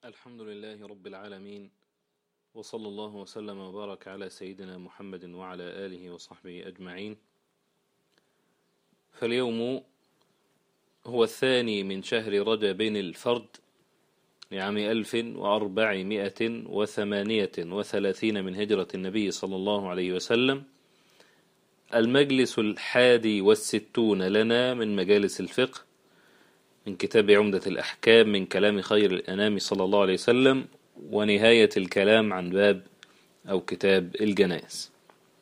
الحمد لله رب العالمين وصلى الله وسلم وبارك على سيدنا محمد وعلى آله وصحبه أجمعين فاليوم هو الثاني من شهر رجب الفرد لعام ألف وأربعمائة وثمانية وثلاثين من هجرة النبي صلى الله عليه وسلم المجلس الحادي والستون لنا من مجالس الفقه من كتاب عمدة الأحكام من كلام خير الأنام صلى الله عليه وسلم ونهاية الكلام عن باب أو كتاب الجنائز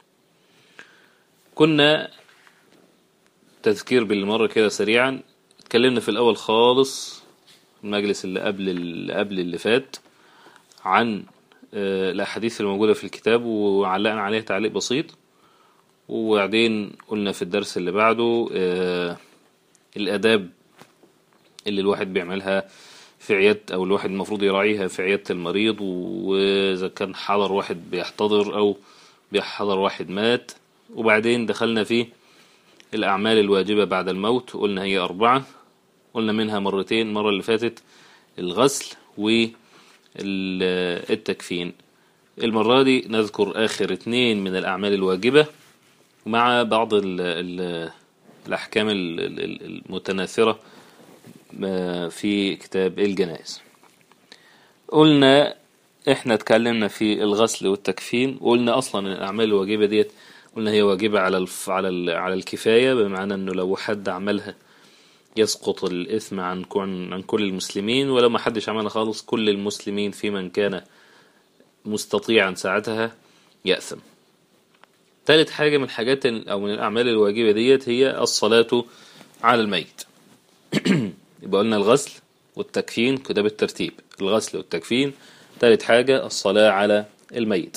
كنا تذكير بالمرة كده سريعا اتكلمنا في الأول خالص المجلس اللي قبل اللي قبل اللي فات عن الأحاديث الموجودة في الكتاب وعلقنا عليها تعليق بسيط وبعدين قلنا في الدرس اللي بعده الأداب اللي الواحد بيعملها في عيادة أو الواحد المفروض يراعيها في عيادة المريض وإذا كان حضر واحد بيحتضر أو بيحضر واحد مات وبعدين دخلنا في الأعمال الواجبة بعد الموت قلنا هي أربعة قلنا منها مرتين المرة اللي فاتت الغسل والتكفين المرة دي نذكر آخر اتنين من الأعمال الواجبة مع بعض ال ال الأحكام المتناثرة في كتاب الجنائز قلنا احنا اتكلمنا في الغسل والتكفين وقلنا اصلا الاعمال الواجبه ديت قلنا هي واجبه على الف على ال على الكفايه بمعنى انه لو حد عملها يسقط الاثم عن عن كل المسلمين ولو ما حدش عملها خالص كل المسلمين في من كان مستطيعا ساعتها يأثم ثالث حاجه من الحاجات او من الاعمال الواجبه ديت هي الصلاه على الميت يبقى قلنا الغسل والتكفين كده بالترتيب الغسل والتكفين ثالث حاجة الصلاة على الميت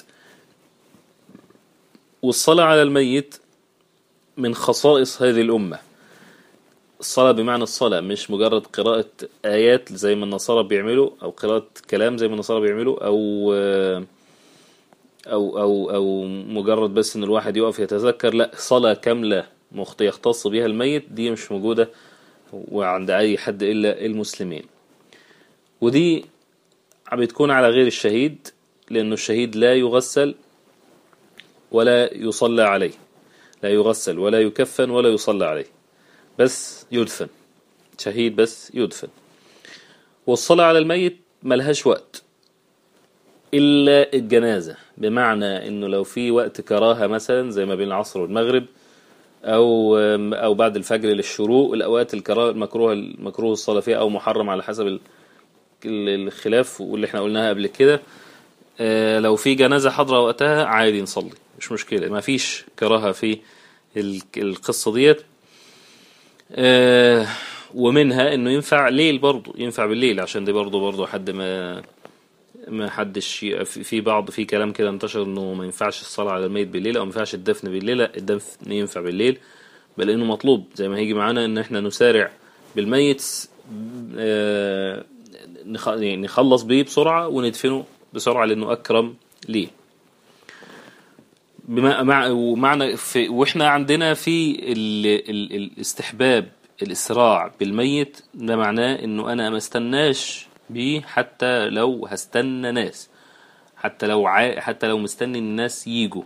والصلاة على الميت من خصائص هذه الأمة الصلاة بمعنى الصلاة مش مجرد قراءة آيات زي ما النصارى بيعملوا أو قراءة كلام زي ما النصارى بيعملوا أو أو أو أو مجرد بس إن الواحد يقف يتذكر لا صلاة كاملة يختص بها الميت دي مش موجودة وعند أي حد إلا المسلمين ودي بتكون على غير الشهيد لأنه الشهيد لا يغسل ولا يصلى عليه لا يغسل ولا يكفن ولا يصلى عليه بس يدفن شهيد بس يدفن والصلاة على الميت ملهاش وقت إلا الجنازة بمعنى إنه لو في وقت كراهة مثلا زي ما بين العصر والمغرب او او بعد الفجر للشروق الاوقات الكراهه المكروه المكروه الصلاه فيها او محرم على حسب الخلاف واللي احنا قلناها قبل كده لو في جنازه حاضره وقتها عادي نصلي مش مشكله ما فيش كراهه في القصه ديت ومنها انه ينفع ليل برضه ينفع بالليل عشان دي برضه برضه حد ما ما حدش في بعض في كلام كده انتشر انه ما ينفعش الصلاة على الميت بالليل او ما ينفعش الدفن بالليل لا الدفن ينفع بالليل بل انه مطلوب زي ما هيجي معانا ان احنا نسارع بالميت نخلص بيه بسرعة وندفنه بسرعة لانه اكرم ليه بما مع ومعنى في واحنا عندنا في ال ال الاستحباب الاسراع بالميت ده معناه انه انا ما استناش بيه حتى لو هستنى ناس حتى لو ع... حتى لو مستني الناس يجوا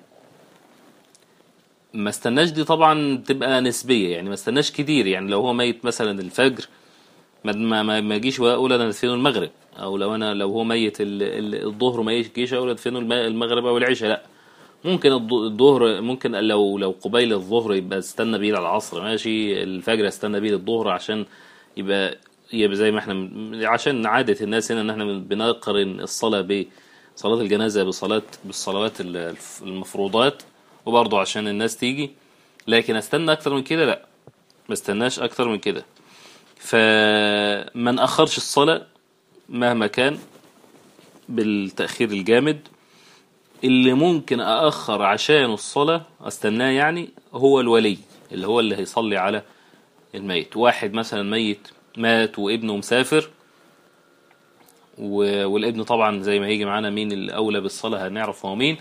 ما استناش دي طبعا تبقى نسبية يعني ما استناش كتير يعني لو هو ميت مثلا الفجر ما ما ما اجيش واقول انا ادفنه المغرب او لو انا لو هو ميت الظهر ما يجيش اقول ادفنه المغرب او العشاء لا ممكن الظهر ممكن لو لو قبيل الظهر يبقى استنى بيه العصر ماشي الفجر استنى بيه الظهر عشان يبقى يبقى زي ما احنا عشان عادة الناس هنا ان احنا بنقرن الصلاة بصلاة الجنازة بصلاة بالصلوات المفروضات وبرضه عشان الناس تيجي لكن استنى اكتر من كده لا ما استناش اكتر من كده فما نأخرش الصلاة مهما كان بالتأخير الجامد اللي ممكن أأخر عشان الصلاة استناه يعني هو الولي اللي هو اللي هيصلي على الميت واحد مثلا ميت مات وابنه مسافر والابن طبعا زي ما هيجي معانا مين الاولى بالصلاه هنعرف هو مين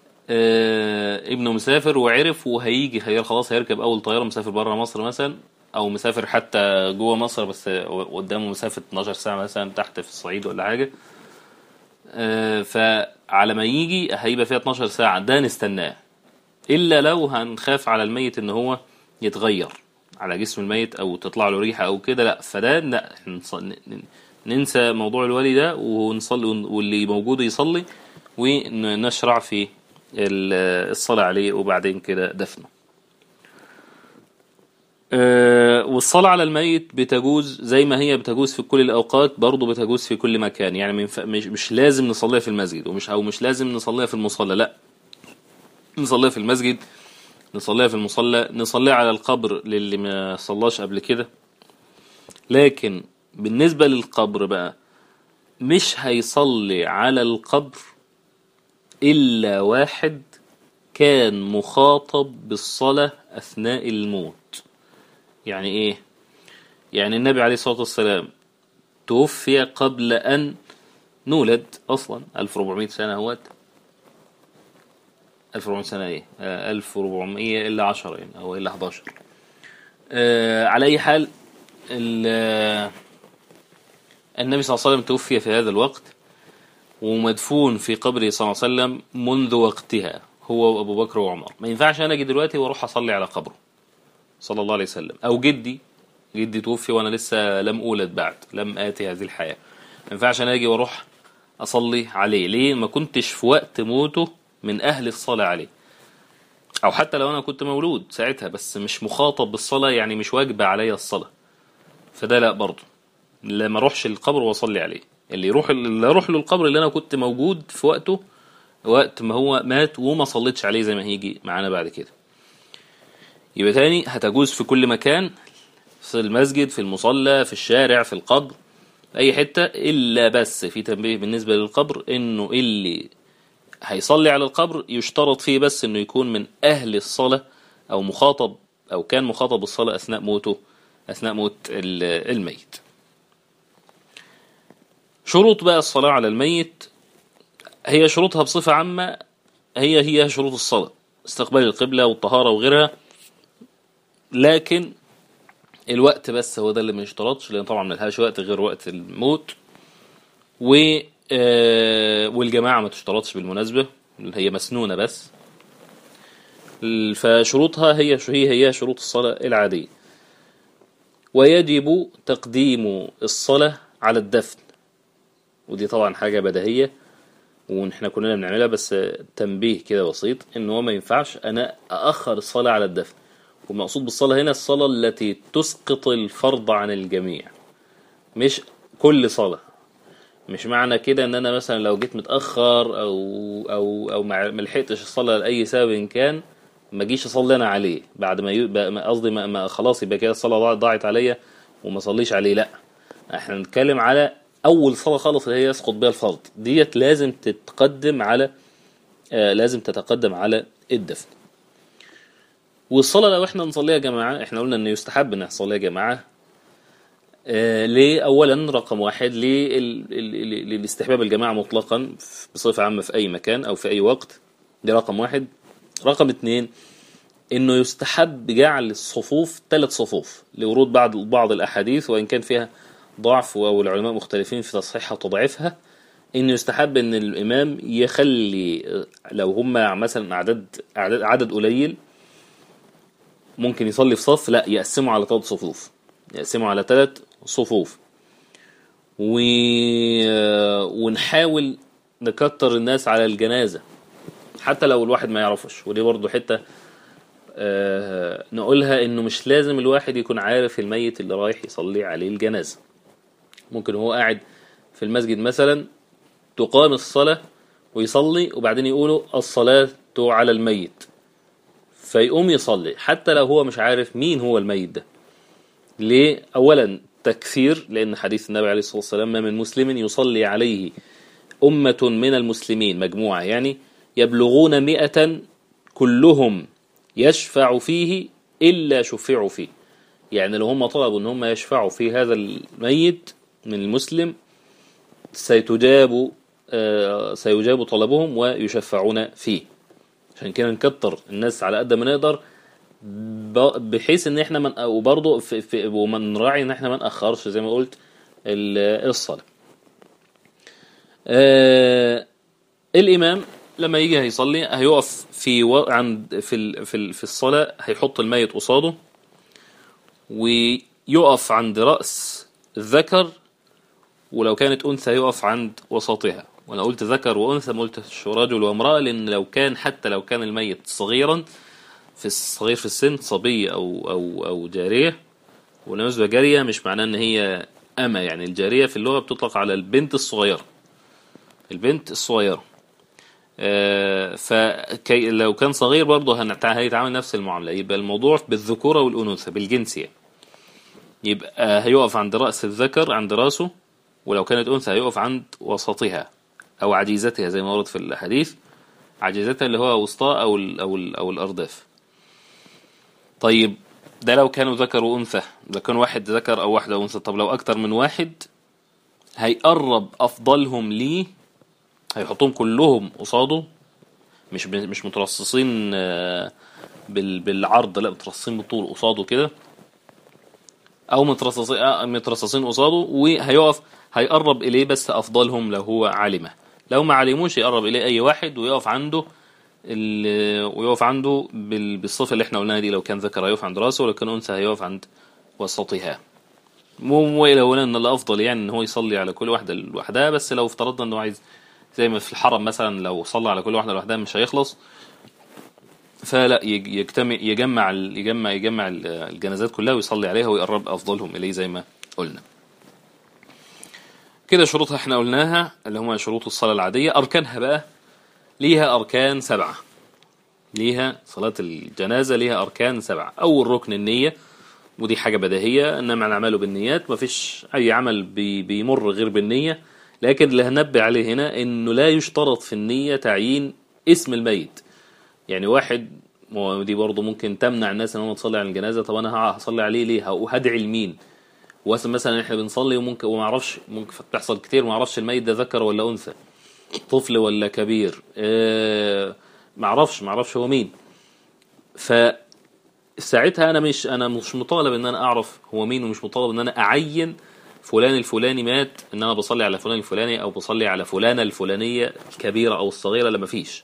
آه ابنه مسافر وعرف وهيجي خيال خلاص هيركب اول طياره مسافر بره مصر مثلا او مسافر حتى جوه مصر بس قدامه مسافه 12 ساعه مثلا تحت في الصعيد ولا حاجه آه، فعلى ما يجي هيبقى فيها 12 ساعه ده نستناه الا لو هنخاف على الميت ان هو يتغير على جسم الميت او تطلع له ريحه او كده لا فده لا إحنا نص- ن- ن- ننسى موضوع الولي ده ونصلي واللي موجود يصلي ونشرع في ال- الصلاة عليه وبعدين كده دفنه آه، والصلاة على الميت بتجوز زي ما هي بتجوز في كل الأوقات برضه بتجوز في كل مكان يعني من ف- مش, مش لازم نصليها في المسجد ومش أو مش لازم نصليها في المصلى لا نصليها في المسجد نصليها في المصلى نصليها على القبر للي ما صلاش قبل كده لكن بالنسبة للقبر بقى مش هيصلي على القبر إلا واحد كان مخاطب بالصلاة أثناء الموت يعني إيه؟ يعني النبي عليه الصلاة والسلام توفي قبل أن نولد أصلا 1400 سنة اهوت 1400 سنة إيه؟ آه، 1400 إلا 10 يعني أو إلا 11 آه على أي حال ال- النبي صلى الله عليه وسلم توفي في هذا الوقت ومدفون في قبره صلى الله عليه وسلم منذ وقتها هو وابو بكر وعمر ما ينفعش انا اجي دلوقتي واروح اصلي على قبره صلى الله عليه وسلم او جدي جدي توفي وانا لسه لم اولد بعد لم اتي هذه الحياه ما ينفعش انا اجي واروح اصلي عليه ليه ما كنتش في وقت موته من اهل الصلاه عليه او حتى لو انا كنت مولود ساعتها بس مش مخاطب بالصلاه يعني مش واجبه عليا الصلاه فده لا برضه لا ما اروحش القبر واصلي عليه اللي يروح اللي اروح له القبر اللي انا كنت موجود في وقته وقت ما هو مات وما صليتش عليه زي ما هيجي معانا بعد كده يبقى تاني هتجوز في كل مكان في المسجد في المصلى في الشارع في القبر اي حتة الا بس في تنبيه بالنسبة للقبر انه اللي هيصلي على القبر يشترط فيه بس انه يكون من اهل الصلاة او مخاطب او كان مخاطب بالصلاة اثناء موته اثناء موت ال- الميت شروط بقى الصلاة على الميت هي شروطها بصفة عامة هي هي شروط الصلاة استقبال القبلة والطهارة وغيرها لكن الوقت بس هو ده اللي ما يشترطش لان طبعا ملهاش وقت غير وقت الموت و آه، والجماعة ما تشترطش بالمناسبة هي مسنونة بس فشروطها هي هي هي شروط الصلاة العادية ويجب تقديم الصلاة على الدفن ودي طبعا حاجة بديهية واحنا كلنا بنعملها بس تنبيه كده بسيط ان هو ما ينفعش انا اخر الصلاة على الدفن والمقصود بالصلاة هنا الصلاة التي تسقط الفرض عن الجميع مش كل صلاة مش معنى كده ان انا مثلا لو جيت متاخر او او او ما ما لحقتش الصلاه لاي سبب كان ما اجيش اصلي انا عليه بعد ما ي- بقى- ما قصدي ما, ما خلاص يبقى كده الصلاه ضاعت- ضاعت عليا وما صليش عليه لا احنا بنتكلم على اول صلاه خالص اللي هي يسقط بها الفرض ديت لازم تتقدم على آه لازم تتقدم على الدفن والصلاه لو احنا نصليها جماعه احنا قلنا ان يستحب ان نصليها جماعه آه، ليه اولا رقم واحد لل- ال- ال- للاستحباب الجماعه مطلقا بصفه عامه في اي مكان او في اي وقت دي رقم واحد رقم اتنين انه يستحب جعل الصفوف ثلاث صفوف لورود بعض بعض الاحاديث وان كان فيها ضعف او العلماء مختلفين في تصحيحها وتضعيفها انه يستحب ان الامام يخلي آه، لو هم مثلا اعداد اعداد عدد قليل ممكن يصلي في صف لا يقسمه على ثلاث صفوف يقسمه على ثلاث صفوف و... ونحاول نكتر الناس على الجنازة حتى لو الواحد ما يعرفش ودي برضو حتة آه، نقولها انه مش لازم الواحد يكون عارف الميت اللي رايح يصلي عليه الجنازة ممكن هو قاعد في المسجد مثلا تقام الصلاة ويصلي وبعدين يقولوا الصلاة على الميت فيقوم يصلي حتى لو هو مش عارف مين هو الميت ده ليه؟ أولا تكثير لأن حديث النبي عليه الصلاة والسلام ما من مسلم يصلي عليه أمة من المسلمين مجموعة يعني يبلغون مئة كلهم يشفع فيه إلا شفعوا فيه يعني لو هم طلبوا ان هم يشفعوا في هذا الميت من المسلم سيتجاب آه، سيجاب طلبهم ويشفعون فيه عشان كده نكتر الناس على قد ما نقدر ب- بحيث ان احنا من وبرضه في في ومن نراعي ان احنا ما ناخرش زي ما قلت ال- الصلاه آه الامام لما يجي هيصلي هيقف في و... عند في ال... في ال... في الصلاه هيحط الميت قصاده ويقف عند راس الذكر ولو كانت انثى يقف عند وسطها وانا قلت ذكر وانثى ما قلتش رجل وامراه لان لو كان حتى لو كان الميت صغيرا في الصغير في السن صبي او او او جاريه ونسبة جاريه مش معناه ان هي اما يعني الجاريه في اللغه بتطلق على البنت الصغيره البنت الصغيره آه، فكي لو كان صغير برضه هنتع- هيتعامل نفس المعامله يبقى الموضوع بالذكوره والانوثه بالجنس يعني يبقى هيقف عند راس الذكر عند راسه ولو كانت انثى هيقف عند وسطها او عجيزتها زي ما ورد في الحديث عجيزتها اللي هو وسطها او ال او ال او الارداف طيب ده لو كانوا ذكر وانثى ده كان واحد ذكر او واحده انثى طب لو اكتر من واحد هيقرب افضلهم ليه هيحطهم كلهم قصاده مش مش مترصصين آه، بال- بالعرض لا مترصصين بالطول قصاده كده او مترصصين آه، مترصصين قصاده وهيقف هيقرب اليه بس افضلهم لو هو علمه لو ما علموش يقرب اليه اي واحد ويقف عنده ال- ويقف عنده بال- بالصفه اللي احنا قلناها دي لو كان ذكر هيقف عند راسه ولو كان انثى هيقف عند وسطها مو والى هنا ان الافضل يعني ان هو يصلي على كل واحده لوحدها بس لو افترضنا انه عايز زي ما في الحرم مثلا لو صلى على كل واحده لوحدها مش هيخلص فلا يج- يجتمع يجمع ال- يجمع يجمع ال- الجنازات كلها ويصلي عليها ويقرب افضلهم اليه زي ما قلنا كده شروطها احنا قلناها اللي هما شروط الصلاة العادية أركانها بقى ليها أركان سبعة ليها صلاة الجنازة ليها أركان سبعة أول ركن النية ودي حاجة بديهية إنما الأعمال بالنيات مفيش أي عمل بي بيمر غير بالنية لكن اللي هنبه عليه هنا إنه لا يشترط في النية تعيين اسم الميت يعني واحد ودي برضه ممكن تمنع الناس ان هم تصلي على الجنازه طب انا هصلي عليه ليه وهدعي لمين واسم مثلا احنا بنصلي وممكن وما اعرفش ممكن بتحصل كتير ما اعرفش الميت ده ذكر ولا انثى طفل ولا كبير اه ما اعرفش ما اعرفش هو مين ف ساعتها انا مش انا مش مطالب ان انا اعرف هو مين ومش مطالب ان انا اعين فلان الفلاني مات ان انا بصلي على فلان الفلاني او بصلي على فلانه الفلانيه الكبيره او الصغيره لا مفيش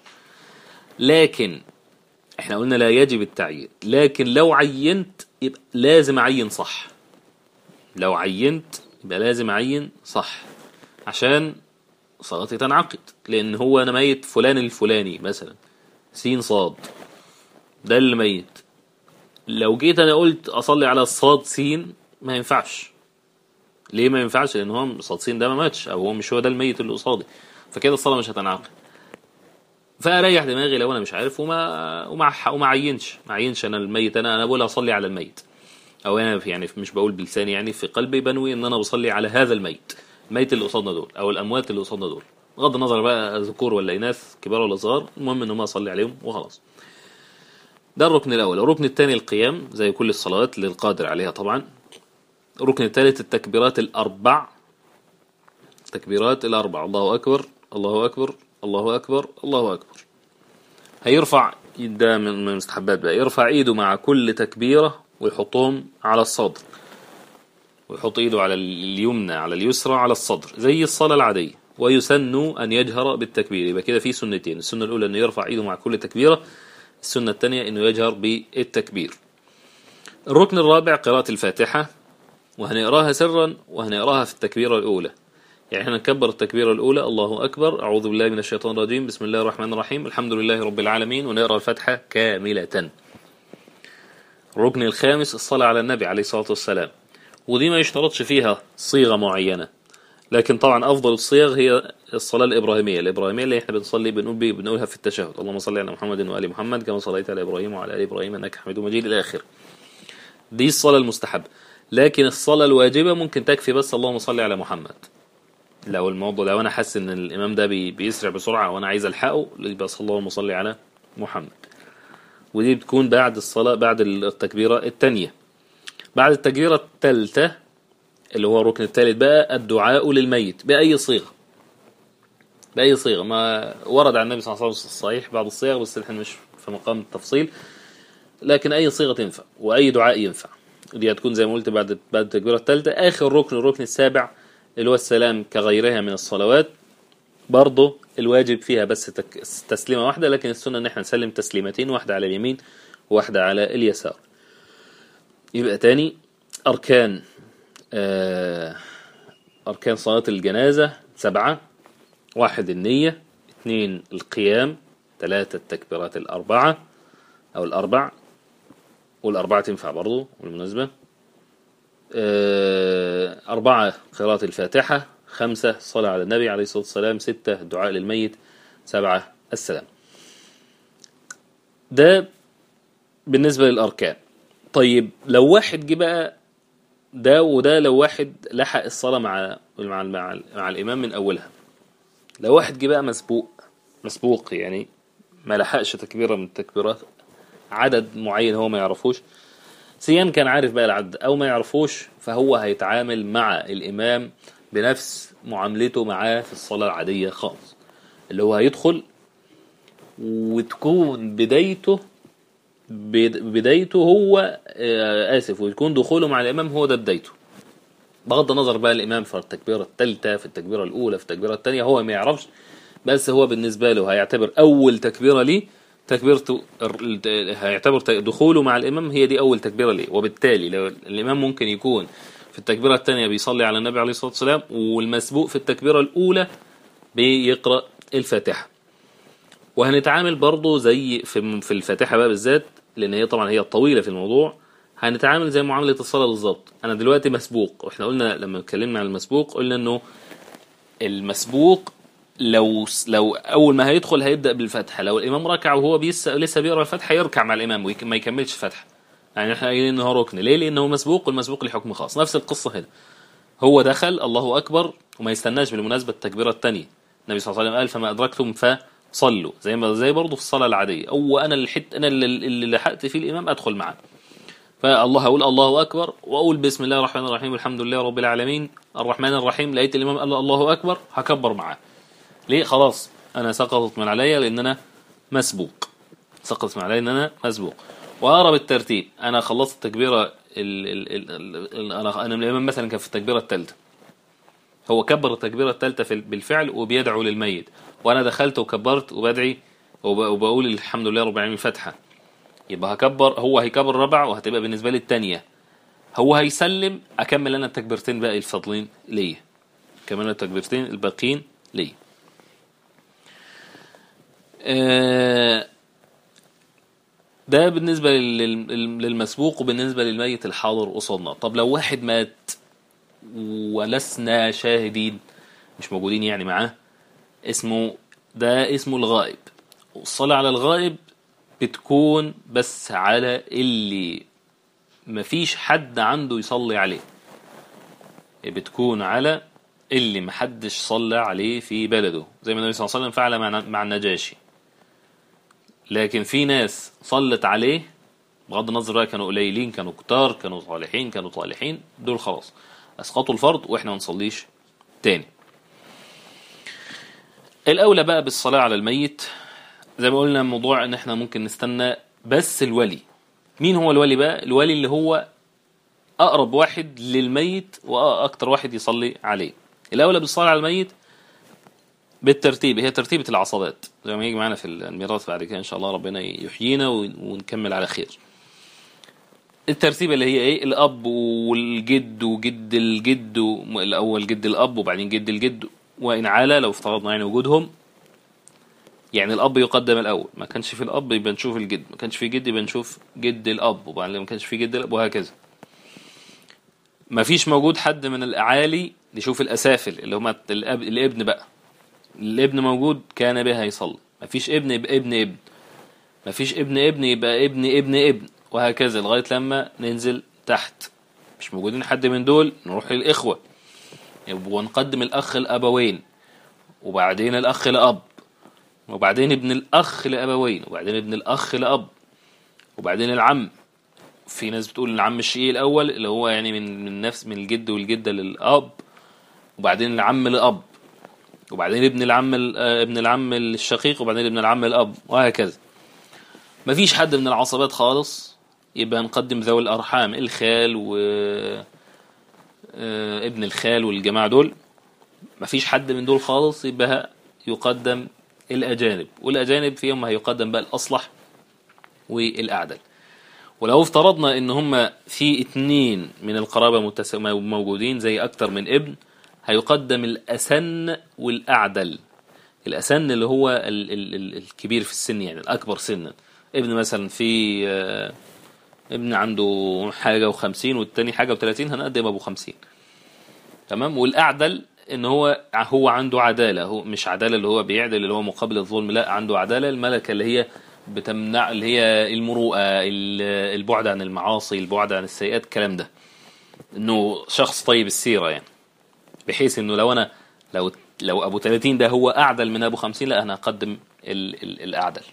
لكن احنا قلنا لا يجب التعيين لكن لو عينت يبقى لازم اعين صح لو عينت يبقى لازم اعين صح عشان صلاتي تنعقد لان هو انا ميت فلان الفلاني مثلا سين صاد ده اللي ميت لو جيت انا قلت اصلي على صاد سين ما ينفعش ليه ما ينفعش لان هو صاد سين ده ما ماتش او هو مش هو ده الميت اللي قصادي فكده الصلاه مش هتنعقد فاريح دماغي لو انا مش عارف وما وما وما عينش ما عينش انا الميت انا انا بقول اصلي على الميت او انا يعني مش بقول بلساني يعني في قلبي بنوي ان انا بصلي على هذا الميت الميت اللي قصادنا دول او الاموات اللي قصادنا دول بغض النظر بقى ذكور ولا اناث كبار ولا صغار المهم ان هم اصلي عليهم وخلاص ده الركن الاول الركن الثاني القيام زي كل الصلوات للقادر عليها طبعا الركن الثالث التكبيرات الاربع التكبيرات الاربع الله اكبر الله اكبر الله اكبر الله اكبر هيرفع ده من من المستحبات بقى يرفع ايده مع كل تكبيره ويحطهم على الصدر ويحط ايده على اليمنى على اليسرى على الصدر زي الصلاه العاديه ويسن ان يجهر بالتكبير يبقى كده في سنتين السنه الاولى انه يرفع ايده مع كل تكبيره السنه الثانيه انه يجهر بالتكبير الركن الرابع قراءه الفاتحه وهنقراها سرا وهنقراها في التكبيره الاولى يعني احنا نكبر التكبيرة الأولى الله أكبر أعوذ بالله من الشيطان الرجيم بسم الله الرحمن الرحيم الحمد لله رب العالمين ونقرأ الفاتحة كاملة الركن الخامس الصلاة على النبي عليه الصلاة والسلام ودي ما يشترطش فيها صيغة معينة لكن طبعا أفضل الصيغ هي الصلاة الإبراهيمية الإبراهيمية اللي احنا بنصلي بنقول بي بنقولها في التشهد اللهم صل على محمد وآل محمد كما صليت على إبراهيم وعلى آل إبراهيم إنك حميد مجيد إلى آخره دي الصلاة المستحبة لكن الصلاة الواجبة ممكن تكفي بس اللهم صل على محمد لو الموضوع لو انا حاسس ان الامام ده بي بيسرع بسرعه وانا عايز الحقه يبقى صلى الله وصلي على محمد ودي بتكون بعد الصلاه بعد التكبيره الثانيه بعد التكبيره الثالثه اللي هو الركن الثالث بقى الدعاء للميت باي صيغه باي صيغه ما ورد عن النبي صلى الله عليه وسلم الصحيح بعض الصيغ بس احنا مش في مقام التفصيل لكن اي صيغه تنفع واي دعاء ينفع دي هتكون زي ما قلت بعد بعد التكبيره الثالثه اخر ركن الركن السابع اللي هو السلام كغيرها من الصلوات برضه الواجب فيها بس تك... تسليمه واحده لكن السنه ان احنا نسلم تسليمتين واحده على اليمين وواحده على اليسار يبقى تاني اركان آه اركان صلاه الجنازه سبعه واحد النيه اثنين القيام ثلاثه التكبيرات الاربعه او الاربع والاربعه تنفع برضه بالمناسبه آه، أربعة قراءة الفاتحة خمسة صلاة على النبي عليه الصلاة والسلام ستة دعاء للميت سبعة السلام ده بالنسبة للأركان طيب لو واحد جه بقى ده وده لو واحد لحق الصلاة مع مع مع, مع الإمام من أولها لو واحد جه بقى مسبوق مسبوق يعني ما لحقش تكبيرة من التكبيرات عدد معين هو ما يعرفوش سيان كان عارف بقى العد او ما يعرفوش فهو هيتعامل مع الامام بنفس معاملته معاه في الصلاة العادية خالص اللي هو هيدخل وتكون بدايته بد- بدايته هو آه، آسف ويكون دخوله مع الإمام هو ده بدايته بغض النظر بقى الإمام في التكبيرة الثالثة في التكبيرة الأولى في التكبيرة الثانية هو ما يعرفش بس هو بالنسبة له هيعتبر أول تكبيرة ليه تكبيرته ال- هيعتبر ت- دخوله مع الإمام هي دي أول تكبيرة ليه وبالتالي لو الإمام ممكن يكون في التكبيرة الثانية بيصلي على النبي عليه الصلاة والسلام والمسبوق في التكبيرة الأولى بيقرأ الفاتحة وهنتعامل برضه زي في في الفاتحة بقى بالذات لأن هي طبعا هي الطويلة في الموضوع هنتعامل زي معاملة الصلاة بالظبط أنا دلوقتي مسبوق وإحنا قلنا لما اتكلمنا عن المسبوق قلنا إنه المسبوق لو لو اول ما هيدخل هيبدا بالفتحه لو الامام ركع وهو بيس لسه بيقرا الفتحه يركع مع الامام وما يكملش فتحه يعني احنا قايلين ان هو ركن ليه لانه مسبوق والمسبوق له حكم خاص نفس القصه هنا هو دخل الله اكبر وما يستناش بالمناسبه التكبيره الثانيه النبي صلى الله عليه وسلم قال فما ادركتم فصلوا زي ما زي برضه في الصلاه العاديه او انا اللي حت انا اللي, اللي لحقت فيه الامام ادخل معاه فالله اقول الله اكبر واقول بسم الله الرحمن الرحيم الحمد لله رب العالمين الرحمن الرحيم لقيت الامام قال الله اكبر هكبر معاه ليه خلاص انا سقطت من عليا لان انا مسبوق سقطت من عليا ان انا مسبوق واقرا بالترتيب انا خلصت التكبيره ال ال ال ال ال انا انا الامام مثلا كان في التكبيره الثالثه هو كبر التكبيره الثالثه في- بالفعل وبيدعو للميت وانا دخلت وكبرت وبدعي وب- وبقول الحمد لله رب العالمين الفاتحه يبقى هكبر هو هيكبر ربع وهتبقى بالنسبه لي الثانيه هو هيسلم اكمل انا التكبيرتين باقي الفاضلين ليا كمان التكبيرتين الباقيين ليا آه، ده بالنسبة لل- لل- للمسبوق وبالنسبة للميت الحاضر قصادنا طب لو واحد مات ولسنا شاهدين مش موجودين يعني معاه اسمه ده اسمه الغائب والصلاة على الغائب بتكون بس على اللي مفيش حد عنده يصلي عليه بتكون على اللي محدش صلى عليه في بلده زي ما النبي صلى الله عليه وسلم فعل مع مع النجاشي لكن في ناس صلت عليه بغض النظر بقى كانوا قليلين كانوا كتار كانوا صالحين كانوا طالحين دول خلاص اسقطوا الفرض واحنا ما نصليش تاني الاولى بقى بالصلاه على الميت زي ما قلنا موضوع ان احنا ممكن نستنى بس الولي مين هو الولي بقى الولي اللي هو اقرب واحد للميت واكتر واحد يصلي عليه الاولى بالصلاه على الميت بالترتيب هي ترتيبة العصبات زي ما يجي معانا في الميراث بعد كده ان شاء الله ربنا يحيينا ون- ونكمل على خير الترتيبة اللي هي ايه الاب والجد وجد الجد و- الاول جد الاب وبعدين جد الجد وان علا لو افترضنا يعني وجودهم يعني الاب يقدم الاول ما كانش في الاب يبقى نشوف الجد ما كانش في جد يبقى نشوف جد الاب وبعدين ما كانش في جد الاب وهكذا ما فيش موجود حد من الاعالي نشوف الاسافل اللي هم الاب الابن بقى الابن موجود كان بها يصلي ما فيش ابن يبقى ابن ابن ما فيش ابن ابن يبقى ابن ابن ابن وهكذا لغايه لما ننزل تحت مش موجودين حد من دول نروح للاخوه ونقدم الاخ الابوين وبعدين الاخ لاب وبعدين ابن الاخ لابوين وبعدين ابن الاخ لاب وبعدين العم في ناس بتقول العم الشقيق الاول اللي هو يعني من من نفس من الجد والجده للاب وبعدين العم لاب وبعدين ابن العم ال- آه، ابن العم الشقيق وبعدين ابن العم الاب وهكذا مفيش حد من العصبات خالص يبقى نقدم ذوي الأرحام الخال و آه، ابن الخال والجماعة دول مفيش حد من دول خالص يبقى يقدم الأجانب والأجانب فيهم هيقدم بقى الأصلح والأعدل ولو افترضنا ان هم في اتنين من القرابة متس- موجودين زي اكتر من ابن هيقدم الاسن والاعدل الاسن اللي هو ال ال ال الكبير في السن يعني الاكبر سنا ابن مثلا في آه، ابن عنده حاجة وخمسين والتاني حاجة وثلاثين هنقدم ابو خمسين تمام والاعدل ان هو هو عنده عداله هو مش عداله اللي هو بيعدل اللي هو مقابل الظلم لا عنده عداله الملكه اللي هي بتمنع اللي هي المروءه ال- البعد عن المعاصي البعد عن السيئات الكلام ده انه شخص طيب السيره يعني بحيث انه لو انا لو لو ابو 30 ده هو اعدل من ابو 50 لا انا هقدم ال ال الاعدل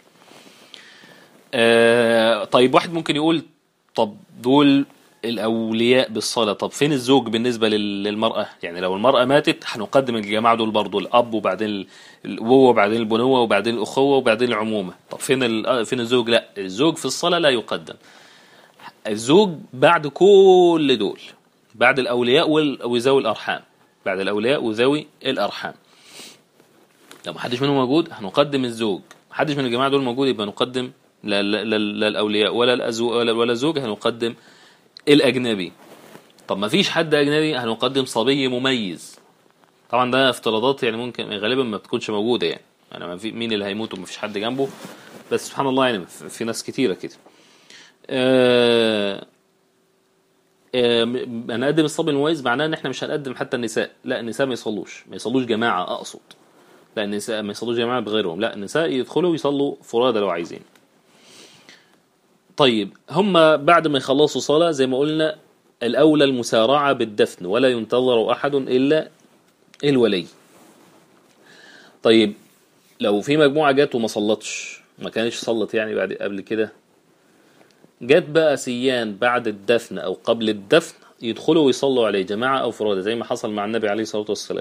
آه طيب واحد ممكن يقول طب دول الاولياء بالصلاه طب فين الزوج بالنسبه لل- للمراه يعني لو المراه ماتت هنقدم الجماعه دول برضو الاب وبعدين ال- الابوه وبعدين البنوه وبعدين الاخوه وبعدين العمومه طب فين ال- فين الزوج لا الزوج في الصلاه لا يقدم الزوج بعد كل دول بعد الاولياء وال- وذوي الارحام بعد الاولياء وذوي الارحام لو ما حدش منهم موجود هنقدم الزوج ما حدش من الجماعه دول موجود يبقى نقدم لا, لا, لا, لا الاولياء ولا الأزو ولا, ولا الزوج هنقدم الاجنبي طب ما فيش حد اجنبي هنقدم صبي مميز طبعا ده افتراضات يعني ممكن غالبا ما بتكونش موجوده يعني انا ما في مين اللي هيموت وما فيش حد جنبه بس سبحان الله يعني في في ناس كتيره كده آه آه، م- هنقدم الصبي المميز معناه ان احنا مش هنقدم حتى النساء لا النساء ما يصلوش ما يصلوش جماعه اقصد لا النساء ما يصلوش جماعه بغيرهم لا النساء يدخلوا ويصلوا فرادى لو عايزين طيب هم بعد ما يخلصوا صلاة زي ما قلنا الأولى المسارعة بالدفن ولا ينتظر أحد إلا الولي طيب لو في مجموعة جت وما صلتش ما كانتش صلت يعني بعد قبل كده جت بقى سيان بعد الدفن أو قبل الدفن يدخلوا ويصلوا عليه جماعة أو فرادى زي ما حصل مع النبي عليه الصلاة والسلام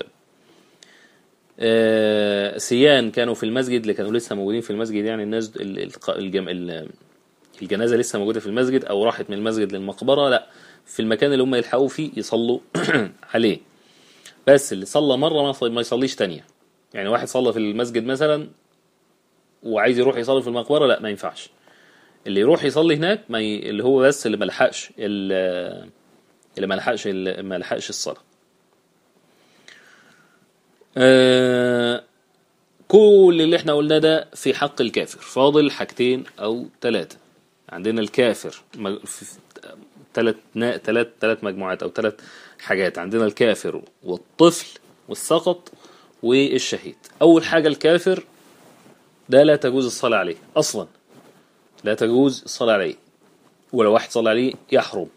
آه، سيان كانوا في المسجد اللي كانوا لسه موجودين في المسجد يعني الناس ال- الق- الجم... ال- الجنازة لسه موجودة في المسجد أو راحت من المسجد للمقبرة لا في المكان اللي هم يلحقوا فيه يصلوا عليه بس اللي صلى مرة ما صلي- ما يصليش تانية يعني واحد صلى في المسجد مثلا وعايز يروح يصلي في المقبرة لا ما ينفعش اللي يروح يصلي هناك ما ي... اللي هو بس اللي ما لحقش ال- اللي ما لحقش ال- ما لحقش الصلاة آه، كل اللي احنا قلناه ده في حق الكافر فاضل حاجتين او ثلاثة عندنا الكافر مج- في ثلاث ثلاث ثلاث مجموعات او ثلاث حاجات عندنا الكافر والطفل والسقط والشهيد اول حاجة الكافر ده لا تجوز الصلاة عليه اصلا لا تجوز الصلاة عليه ولو واحد صلى عليه يحرم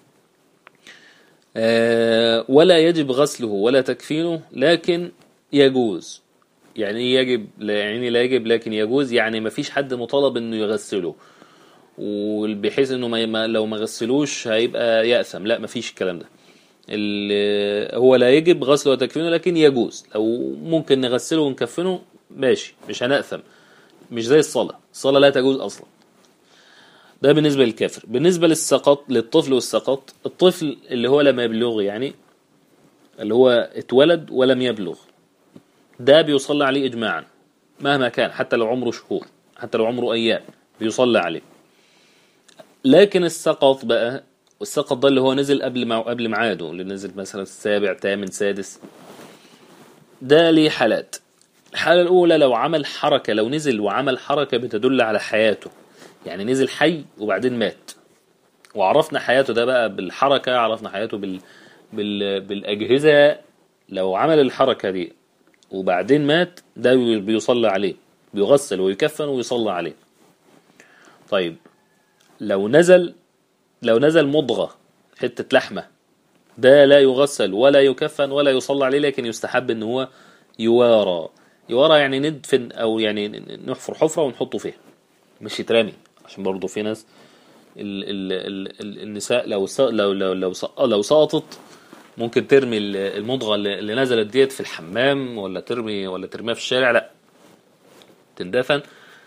آه، ولا يجب غسله ولا تكفينه لكن يجوز يعني ايه يجب لا يعني لا يجب لكن يجوز يعني ما فيش حد مطالب انه يغسله وبحيث انه ما ما- لو ما غسلوش هيبقى يأثم لا ما فيش الكلام ده ال- هو لا يجب غسله وتكفينه لكن يجوز لو ممكن نغسله ونكفنه ماشي مش هنأثم مش زي الصلاة الصلاة لا تجوز أصلا ده بالنسبة للكافر بالنسبة للسقط للطفل والسقط الطفل اللي هو لم يبلغ يعني اللي هو اتولد ولم يبلغ ده بيصلى عليه إجماعا مهما كان حتى لو عمره شهور حتى لو عمره أيام بيصلى عليه لكن السقط بقى والسقط ده اللي هو نزل قبل مع قبل ميعاده اللي نزل مثلا السابع تامن سادس ده ليه حالات الحالة الأولى لو عمل حركة لو نزل وعمل حركة بتدل على حياته يعني نزل حي وبعدين مات وعرفنا حياته ده بقى بالحركة عرفنا حياته بال... بال... بالأجهزة لو عمل الحركة دي وبعدين مات ده بي- بيصلى عليه بيغسل ويكفن ويصلى عليه طيب لو نزل لو نزل مضغة حتة لحمة ده لا يغسل ولا يكفن ولا يصلى عليه لكن يستحب ان هو يوارى يوارى يعني ندفن او يعني نحفر حفرة ونحطه فيها مش يترمي عشان برضه في ناس ال ال ال ال النساء لو س- لو لو لو سق- لو سقطت ممكن ترمي ال- المضغة اللي اللي نزلت ديت في الحمام ولا ترمي ولا ترميها في الشارع لا تندفن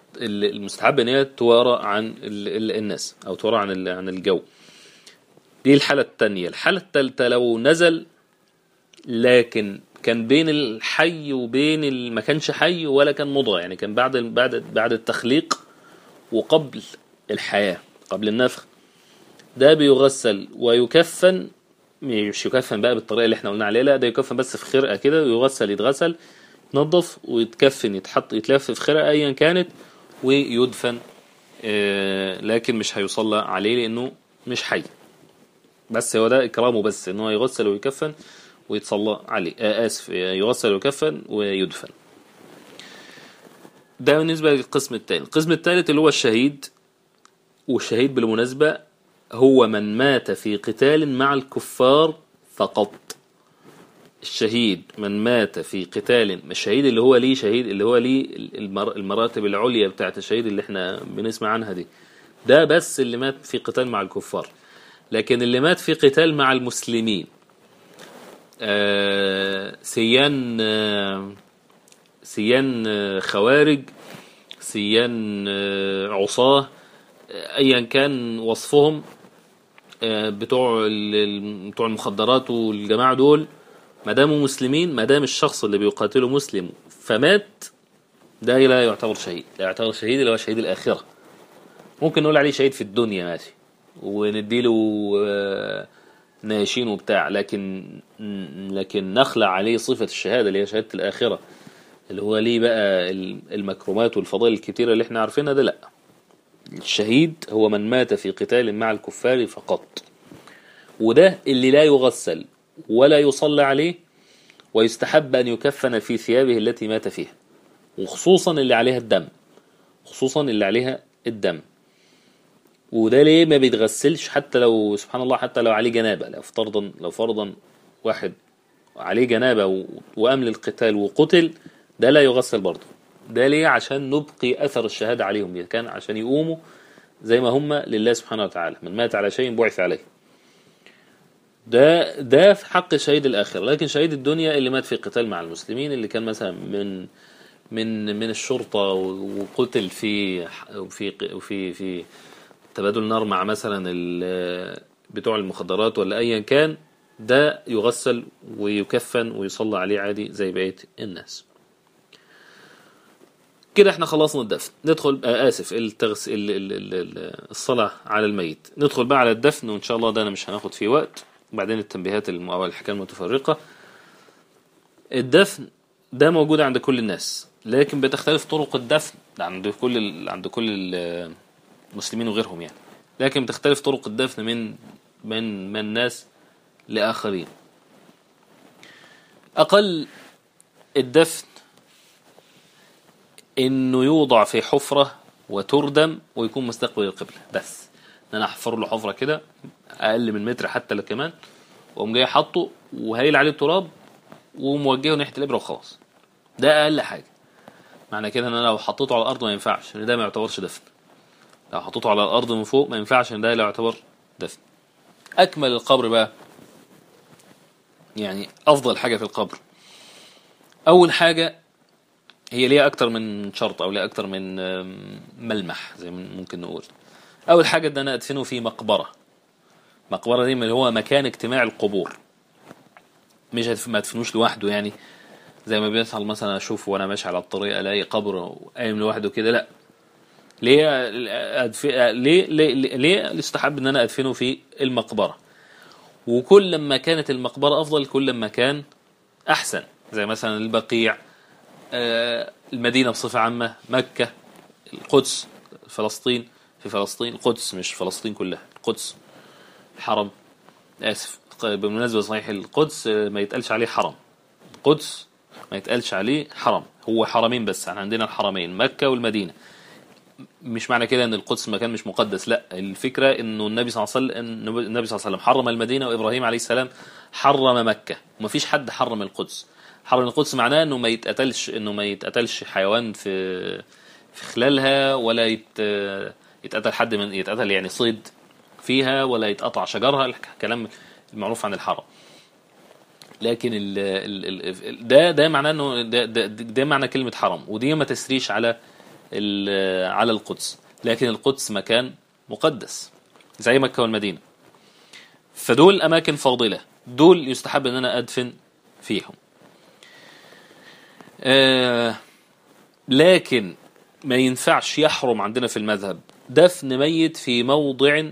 ال- المستحب ان هي توارى عن ال- ال- الناس او توارى عن ال- عن الجو دي الحالة التانية الحالة التالتة لو نزل لكن كان بين الحي وبين ال- ما كانش حي ولا كان مضغة يعني كان بعد بعد بعد التخليق وقبل الحياة قبل النفخ ده بيغسل ويكفن مش يكفن بقى بالطريقة اللي احنا قلنا عليها لا ده يكفن بس في خرقة كده ويغسل يتغسل يتنضف ويتكفن يتحط يتلف في خرقة ايا كانت ويدفن آه، لكن مش هيصلى عليه لانه مش حي بس هو ده اكرامه بس ان هو يغسل ويكفن ويتصلى عليه آه اسف آه، يغسل ويكفن ويدفن ده بالنسبة للقسم الثاني القسم الثالث اللي هو الشهيد والشهيد بالمناسبة هو من مات في قتال مع الكفار فقط الشهيد من مات في قتال الشهيد اللي هو ليه شهيد اللي هو ليه المر- المراتب العليا بتاعت الشهيد اللي احنا بنسمع عنها دي ده بس اللي مات في قتال مع الكفار لكن اللي مات في قتال مع المسلمين آه سيان آه سيان آه خوارج سيان آه عصاه آه، ايا كان وصفهم آه، بتوع ال- ال- بتوع المخدرات والجماعه دول ما داموا مسلمين ما دام الشخص اللي بيقاتله مسلم فمات ده لا يعتبر شهيد لا يعتبر شهيد اللي هو شهيد الاخره ممكن نقول عليه شهيد في الدنيا ماشي ونديله آه، ناشين وبتاع لكن لكن نخلع عليه صفة الشهادة اللي هي شهادة الآخرة اللي هو ليه بقى المكرمات والفضائل الكتيرة اللي احنا عارفينها ده لا الشهيد هو من مات في قتال مع الكفار فقط وده اللي لا يغسل ولا يصلى عليه ويستحب أن يكفن في ثيابه التي مات فيها وخصوصا اللي عليها الدم خصوصا اللي عليها الدم وده ليه ما بيتغسلش حتى لو سبحان الله حتى لو عليه جنابة لو فرضا لو فرضا واحد عليه جنابة و- وقام للقتال وقتل ده لا يغسل برضه ده ليه عشان نبقي أثر الشهادة عليهم كان عشان يقوموا زي ما هم لله سبحانه وتعالى من مات على شيء بعث عليه ده ده في حق شهيد الآخرة لكن شهيد الدنيا اللي مات في قتال مع المسلمين اللي كان مثلا من من من الشرطة وقتل في في في في تبادل نار مع مثلا ال- بتوع المخدرات ولا ايا كان ده يغسل ويكفن ويصلى عليه عادي زي بقية الناس كده احنا خلصنا الدفن ندخل آه اسف التغس ال ال ال ال الصلاة على الميت ندخل بقى على الدفن وان شاء الله ده انا مش هناخد فيه وقت وبعدين التنبيهات الم- او الحكاية المتفرقة الدفن ده موجود عند كل الناس لكن بتختلف طرق الدفن عند كل ال... عند كل ال- المسلمين وغيرهم يعني لكن بتختلف طرق الدفن من من من ناس لآخرين أقل الدفن إنه يوضع في حفرة وتردم ويكون مستقبل القبلة بس إن أنا أحفر له حفرة كده أقل من متر حتى لو كمان وأقوم جاي حاطه وهايل عليه التراب وموجهه ناحية الإبرة وخلاص ده أقل حاجة معنى كده إن أنا لو حطيته على الأرض ما ينفعش إن ده ما يعتبرش دفن لو حطيته على الأرض من فوق ما ينفعش إن ده لا يعتبر دفن أكمل القبر بقى يعني أفضل حاجة في القبر أول حاجة هي ليها أكتر من شرط أو ليها أكتر من آم، ملمح زي ما ممكن نقول أول حاجة إن أنا أدفنه في مقبرة مقبرة دي اللي هو مكان اجتماع القبور مش هتف- ما تدفنوش لوحده يعني زي ما بيحصل مثلا أشوف وأنا ماشي على الطريق ألاقي قبر قايم لوحده كده لأ ليه أدف... ليه ليه ليه, ليه يستحب ان انا ادفنه في المقبره وكل ما كانت المقبره افضل كل ما كان احسن زي مثلا البقيع آه، المدينه بصفه عامه مكه القدس فلسطين في فلسطين القدس مش فلسطين كلها القدس حرم اسف بالمناسبه صحيح القدس آه، ما يتقالش عليه حرم القدس ما يتقالش عليه حرم هو حرمين بس احنا عندنا الحرمين مكه والمدينه مش معنى كده ان القدس مكان مش مقدس لا الفكره انه النبي صلى الله عليه وسلم النبي صلى الله عليه وسلم حرم المدينه وابراهيم عليه السلام حرم مكه ومفيش حد حرم القدس حرم القدس معناه انه ما يتقتلش انه ما يتقتلش حيوان في في خلالها ولا يت يتقتل حد من يتقتل يعني صيد فيها ولا يتقطع شجرها الكلام المعروف عن الحرم لكن ال ال ال ده ده معناه انه ده, ده, ده معنى كلمه حرم ودي ما تسريش على ال- على القدس لكن القدس مكان مقدس زي مكة والمدينة فدول أماكن فاضلة دول يستحب أن أنا أدفن فيهم آه لكن ما ينفعش يحرم عندنا في المذهب دفن ميت في موضع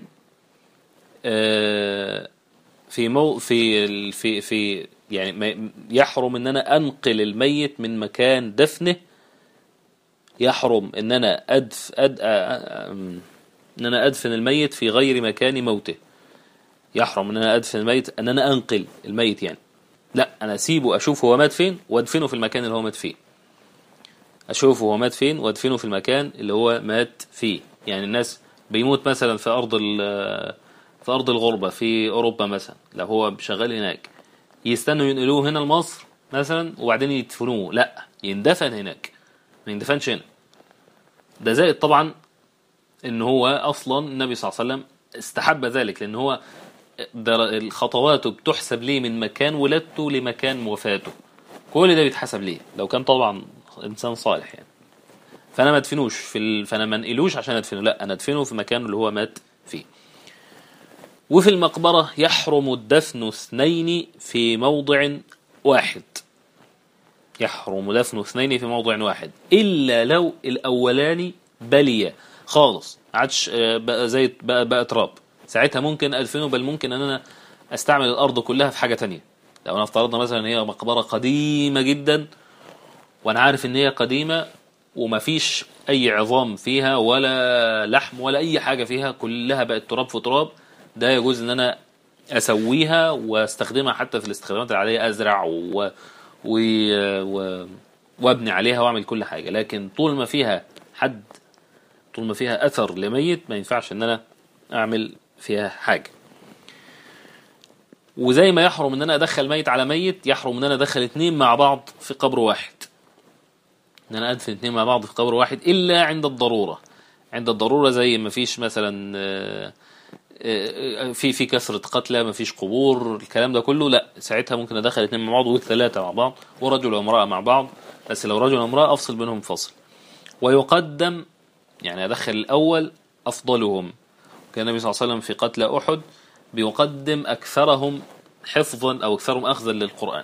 آه في مو في ال- في في يعني ما- يحرم ان انا انقل الميت من مكان دفنه يحرم ان انا ادف أد أ- أ- أم- ان انا ادفن الميت في غير مكان موته يحرم ان انا ادفن الميت ان انا انقل الميت يعني لا انا اسيبه اشوف هو مات فين وادفنه في المكان اللي هو مات فيه اشوفه هو مات فين وادفنه في المكان اللي هو مات فيه يعني الناس بيموت مثلا في ارض ال- في ارض الغربه في اوروبا مثلا لو هو شغال هناك يستنوا ينقلوه هنا لمصر مثلا وبعدين يدفنوه لا يندفن هناك ما يندفنش هنا ده زائد طبعا ان هو اصلا النبي صلى الله عليه وسلم استحب ذلك لان هو در- خطواته بتحسب ليه من مكان ولادته لمكان وفاته كل ده بيتحسب ليه لو كان طبعا انسان صالح يعني فانا ما ادفنوش في ال... فانا ما انقلوش عشان ادفنه لا انا ادفنه في مكانه اللي هو مات فيه وفي المقبرة يحرم الدفن اثنين في موضع واحد يحرم دفن اثنين في موضع واحد إلا لو الأولاني بلي خالص عادش آه، بقى زي بقى, بقى تراب ساعتها ممكن أدفنه بل ممكن أن أنا أستعمل الأرض كلها في حاجة تانية لو أنا افترضنا مثلا إن هي مقبرة قديمة جدا وأنا عارف إن هي قديمة ومفيش أي عظام فيها ولا لحم ولا أي حاجة فيها كلها بقت تراب في تراب ده يجوز إن أنا أسويها واستخدمها حتى في الاستخدامات العادية أزرع و... و... و... وابني عليها واعمل كل حاجة لكن طول ما فيها حد طول ما فيها أثر لميت ما ينفعش إن أنا أعمل فيها حاجة وزي ما يحرم ان انا ادخل ميت على ميت يحرم ان انا ادخل اتنين مع بعض في قبر واحد ان انا ادفن اتنين مع بعض في قبر واحد الا عند الضرورة عند الضرورة زي ما فيش مثلا آه، آه، في في كثرة قتلى ما فيش قبور الكلام ده كله لا ساعتها ممكن ادخل اتنين مع بعض وثلاثة مع بعض ورجل وامرأة مع بعض بس لو رجل وامرأة افصل بينهم فصل ويقدم يعني ادخل الاول افضلهم كان النبي صلى الله عليه وسلم في قتل احد بيقدم اكثرهم حفظا او اكثرهم اخذا للقران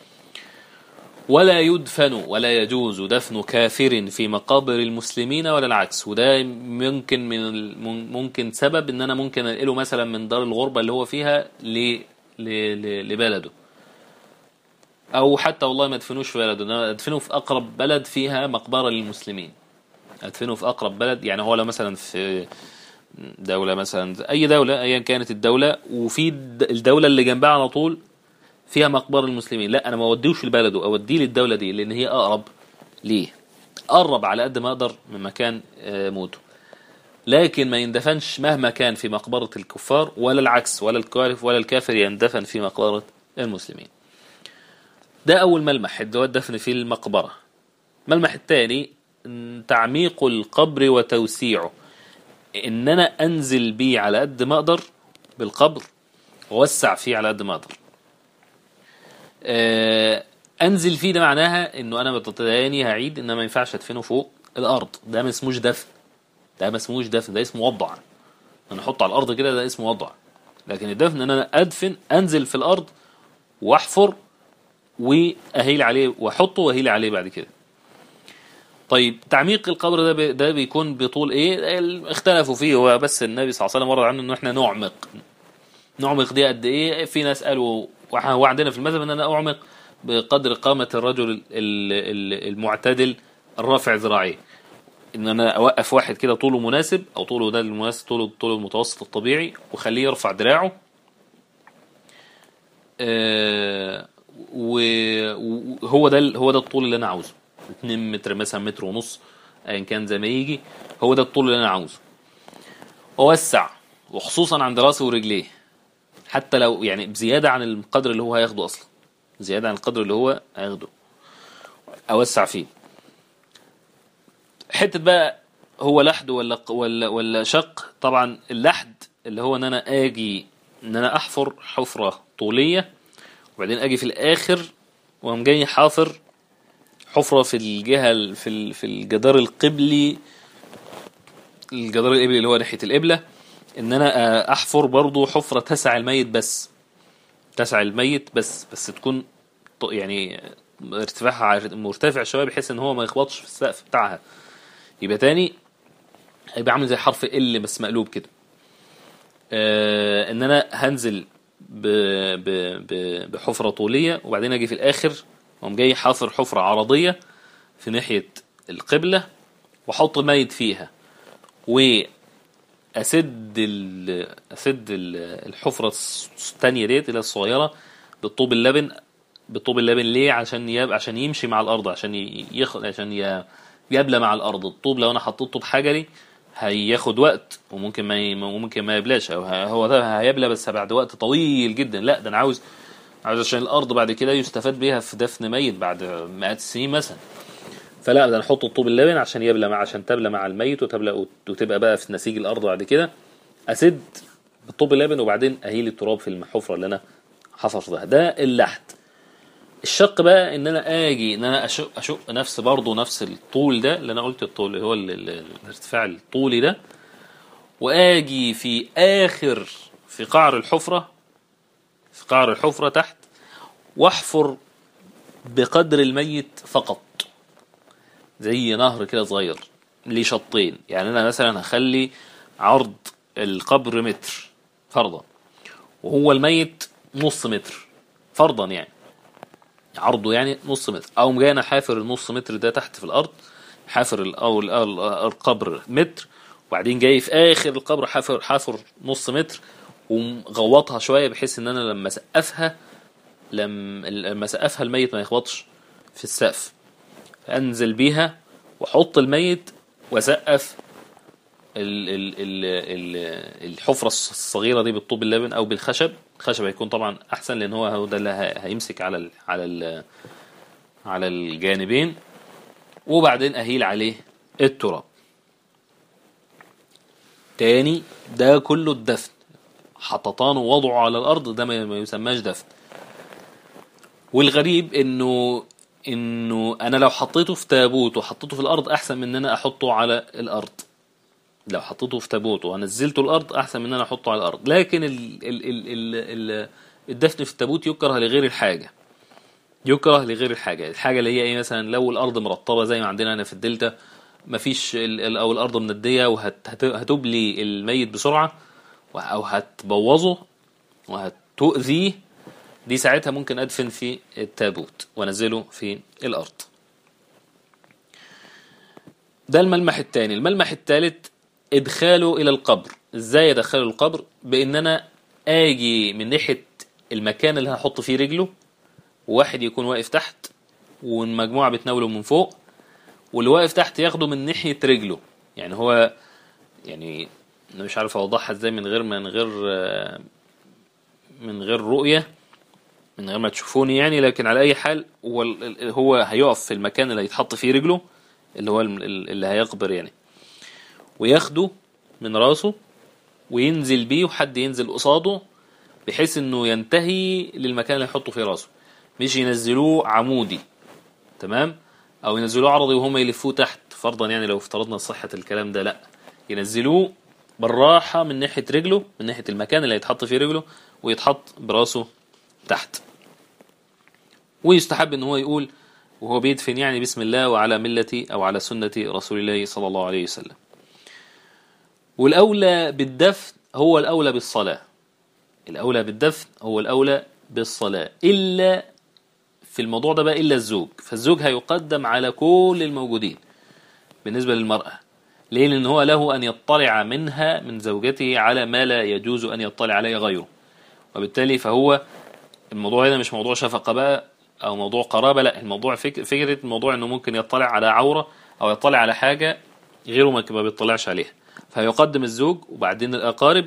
ولا يدفن ولا يجوز دفن كافر في مقابر المسلمين ولا العكس وده ممكن من ال- مم- ممكن سبب ان انا ممكن انقله مثلا من دار الغربه اللي هو فيها ل ل- ل- لبلده او حتى والله ما ادفنوش في بلده انا ادفنه في اقرب بلد فيها مقبره للمسلمين ادفنه في اقرب بلد يعني هو لو مثلا في دولة مثلا أي دولة أيا كانت الدولة وفي الد- الدولة اللي جنبها على طول فيها مقبرة المسلمين لا أنا ما أوديهوش لبلده أوديه للدولة دي لأن هي أقرب ليه قرب على قد ما أقدر من مكان آه، موته لكن ما يندفنش مهما كان في مقبرة الكفار ولا العكس ولا الكافر ولا الكافر يندفن في مقبرة المسلمين ده أول ملمح اللي هو الدفن في المقبرة الملمح الثاني م، تعميق القبر وتوسيعه ان انا انزل بيه على قد ما اقدر بالقبر واوسع فيه على قد ما اقدر آه، انزل فيه ده معناها انه انا تاني هعيد ان ما ينفعش ادفنه فوق الارض ده ما اسموش دفن ده ما اسموش دفن ده اسمه وضع انا احطه على الارض كده ده اسمه وضع لكن الدفن ان انا ادفن انزل في الارض واحفر واهيل عليه واحطه واهيل عليه بعد كده طيب تعميق القبر ده بي ده بيكون بطول ايه ال- اختلفوا فيه هو بس النبي صلى الله عليه وسلم ورد عنه انه احنا نعمق نعمق دي قد ايه في ناس قالوا وإحنا- هو عندنا في المذهب ان انا اعمق بقدر قامة الرجل ال- ال- المعتدل الرافع ذراعيه ان انا اوقف واحد كده طوله مناسب او طوله ده المناسب طوله طوله المتوسط الطبيعي واخليه يرفع دراعه آه، و- وهو ده ال- هو ده الطول اللي انا عاوزه 2 متر مثلا متر ونص ايا كان زي ما يجي هو ده الطول اللي انا عاوزه ووسع وخصوصا عند راسه ورجليه حتى لو يعني بزياده عن القدر اللي هو هياخده اصلا زياده عن القدر اللي هو هياخده اوسع فيه حته بقى هو لحد ولا ولا ولا شق طبعا اللحد اللي هو ان انا اجي ان انا احفر حفره طوليه وبعدين اجي في الاخر واقوم جاي حافر حفرة في الجهة ال- في ال- في الجدار القبلي الجدار القبلي اللي هو ناحية القبلة ان انا آه، احفر برضو حفرة تسع الميت بس تسع الميت بس بس تكون ط- يعني ارتفاعها عار- مرتفع شوية بحيث ان هو ما يخبطش في السقف بتاعها يبقى تاني هيبقى عامل زي حرف ال بس مقلوب كده آه ان انا هنزل ب ب ب بحفرة طولية وبعدين اجي في الاخر اقوم جاي حافر حفرة عرضية في ناحية القبلة واحط الميت فيها واسد ال اسد ال- الحفرة الس- التانية ديت اللي هي الصغيرة بالطوب اللبن بالطوب اللبن ليه عشان يب... عشان يمشي مع الارض عشان ي- يخ... عشان ي... يبلى مع الارض الطوب لو انا حطيت طوب حجري هياخد وقت وممكن ما ي... ممكن ما يبلاش او ه- هو ده هيبلى بس بعد وقت طويل جدا لا ده انا عاوز عاوز عشان الارض بعد كده يستفاد بيها في دفن ميت بعد مئات السنين مثلا فلا ده نحط الطوب اللبن عشان يبلى مع عشان تبلى مع الميت وتبلى وتبقى بقى في نسيج الارض بعد كده اسد بالطوب اللبن وبعدين اهيل التراب في الحفره اللي انا حفرتها ده اللحد الشق بقى ان انا اجي ان انا اشق اشق نفس برضه نفس الطول ده اللي انا قلت الطول اللي هو ال- ال- الارتفاع الطولي ده واجي في اخر في قعر الحفره في قعر الحفره تحت واحفر بقدر الميت فقط زي نهر كده صغير ليه شطين يعني انا مثلا هخلي عرض القبر متر فرضا وهو الميت نص متر فرضا يعني عرضه يعني نص متر او جاي انا حافر النص متر ده تحت في الارض حافر ال- او ال- ال- القبر متر وبعدين جاي في اخر القبر حافر حافر نص متر ومغوطها شويه بحيث ان انا لما اسقفها لما لما اسقفها الميت ما يخبطش في السقف انزل بيها واحط الميت واسقف ال ال ال ال الحفرة الصغيرة دي بالطوب اللبن أو بالخشب الخشب هيكون طبعا أحسن لأن هو هو ده اللي ه- هيمسك على ال على ال على الجانبين وبعدين أهيل عليه التراب تاني ده كله الدفن حططانه ووضعه على الأرض ده ما ما يسماش دفن والغريب انه انه انا لو حطيته في تابوت وحطيته في الارض احسن من ان انا احطه على الارض لو حطيته في تابوت ونزلته الارض احسن من ان انا احطه على الارض لكن ال ال ال ال ال الدفن في التابوت يكره لغير الحاجه يكره لغير الحاجه الحاجه اللي هي ايه مثلا لو الارض مرطبه زي ما عندنا هنا في الدلتا مفيش ال- ال- او الارض منديه وهتبلي الميت بسرعه او هتبوظه وهتؤذيه دي ساعتها ممكن ادفن في التابوت وانزله في الارض ده الملمح الثاني الملمح الثالث ادخاله الى القبر ازاي ادخله القبر بان انا اجي من ناحيه المكان اللي هحط فيه رجله وواحد يكون واقف تحت والمجموعه بتناوله من فوق واللي واقف تحت ياخده من ناحيه رجله يعني هو يعني انا مش عارف اوضحها ازاي من غير من غير آه، من غير رؤيه من غير ما تشوفوني يعني لكن على اي حال هو ال- ال- هو هيقف في المكان اللي هيتحط فيه رجله اللي هو الم- ال- اللي هيقبر يعني وياخده من راسه وينزل بيه وحد ينزل قصاده بحيث انه ينتهي للمكان اللي هيحطوا فيه راسه مش ينزلوه عمودي تمام او ينزلوه عرضي وهم يلفوه تحت فرضا يعني لو افترضنا صحة الكلام ده لا ينزلوه بالراحة من ناحية رجله من ناحية المكان اللي هيتحط فيه رجله ويتحط براسه تحت ويستحب ان هو يقول وهو بيدفن يعني بسم الله وعلى ملة او على سنة رسول الله صلى الله عليه وسلم والاولى بالدفن هو الاولى بالصلاة الاولى بالدفن هو الاولى بالصلاة الا في الموضوع ده بقى الا الزوج فالزوج هيقدم على كل الموجودين بالنسبة للمرأة ليه لان هو له ان يطلع منها من زوجته على ما لا يجوز ان يطلع عليه غيره وبالتالي فهو الموضوع هنا مش موضوع شفقة بقى او موضوع قرابة لا الموضوع فك... فكرة الموضوع انه ممكن يطلع على عورة او يطلع على حاجة غيره ما ما بيطلعش عليها فيقدم الزوج وبعدين الاقارب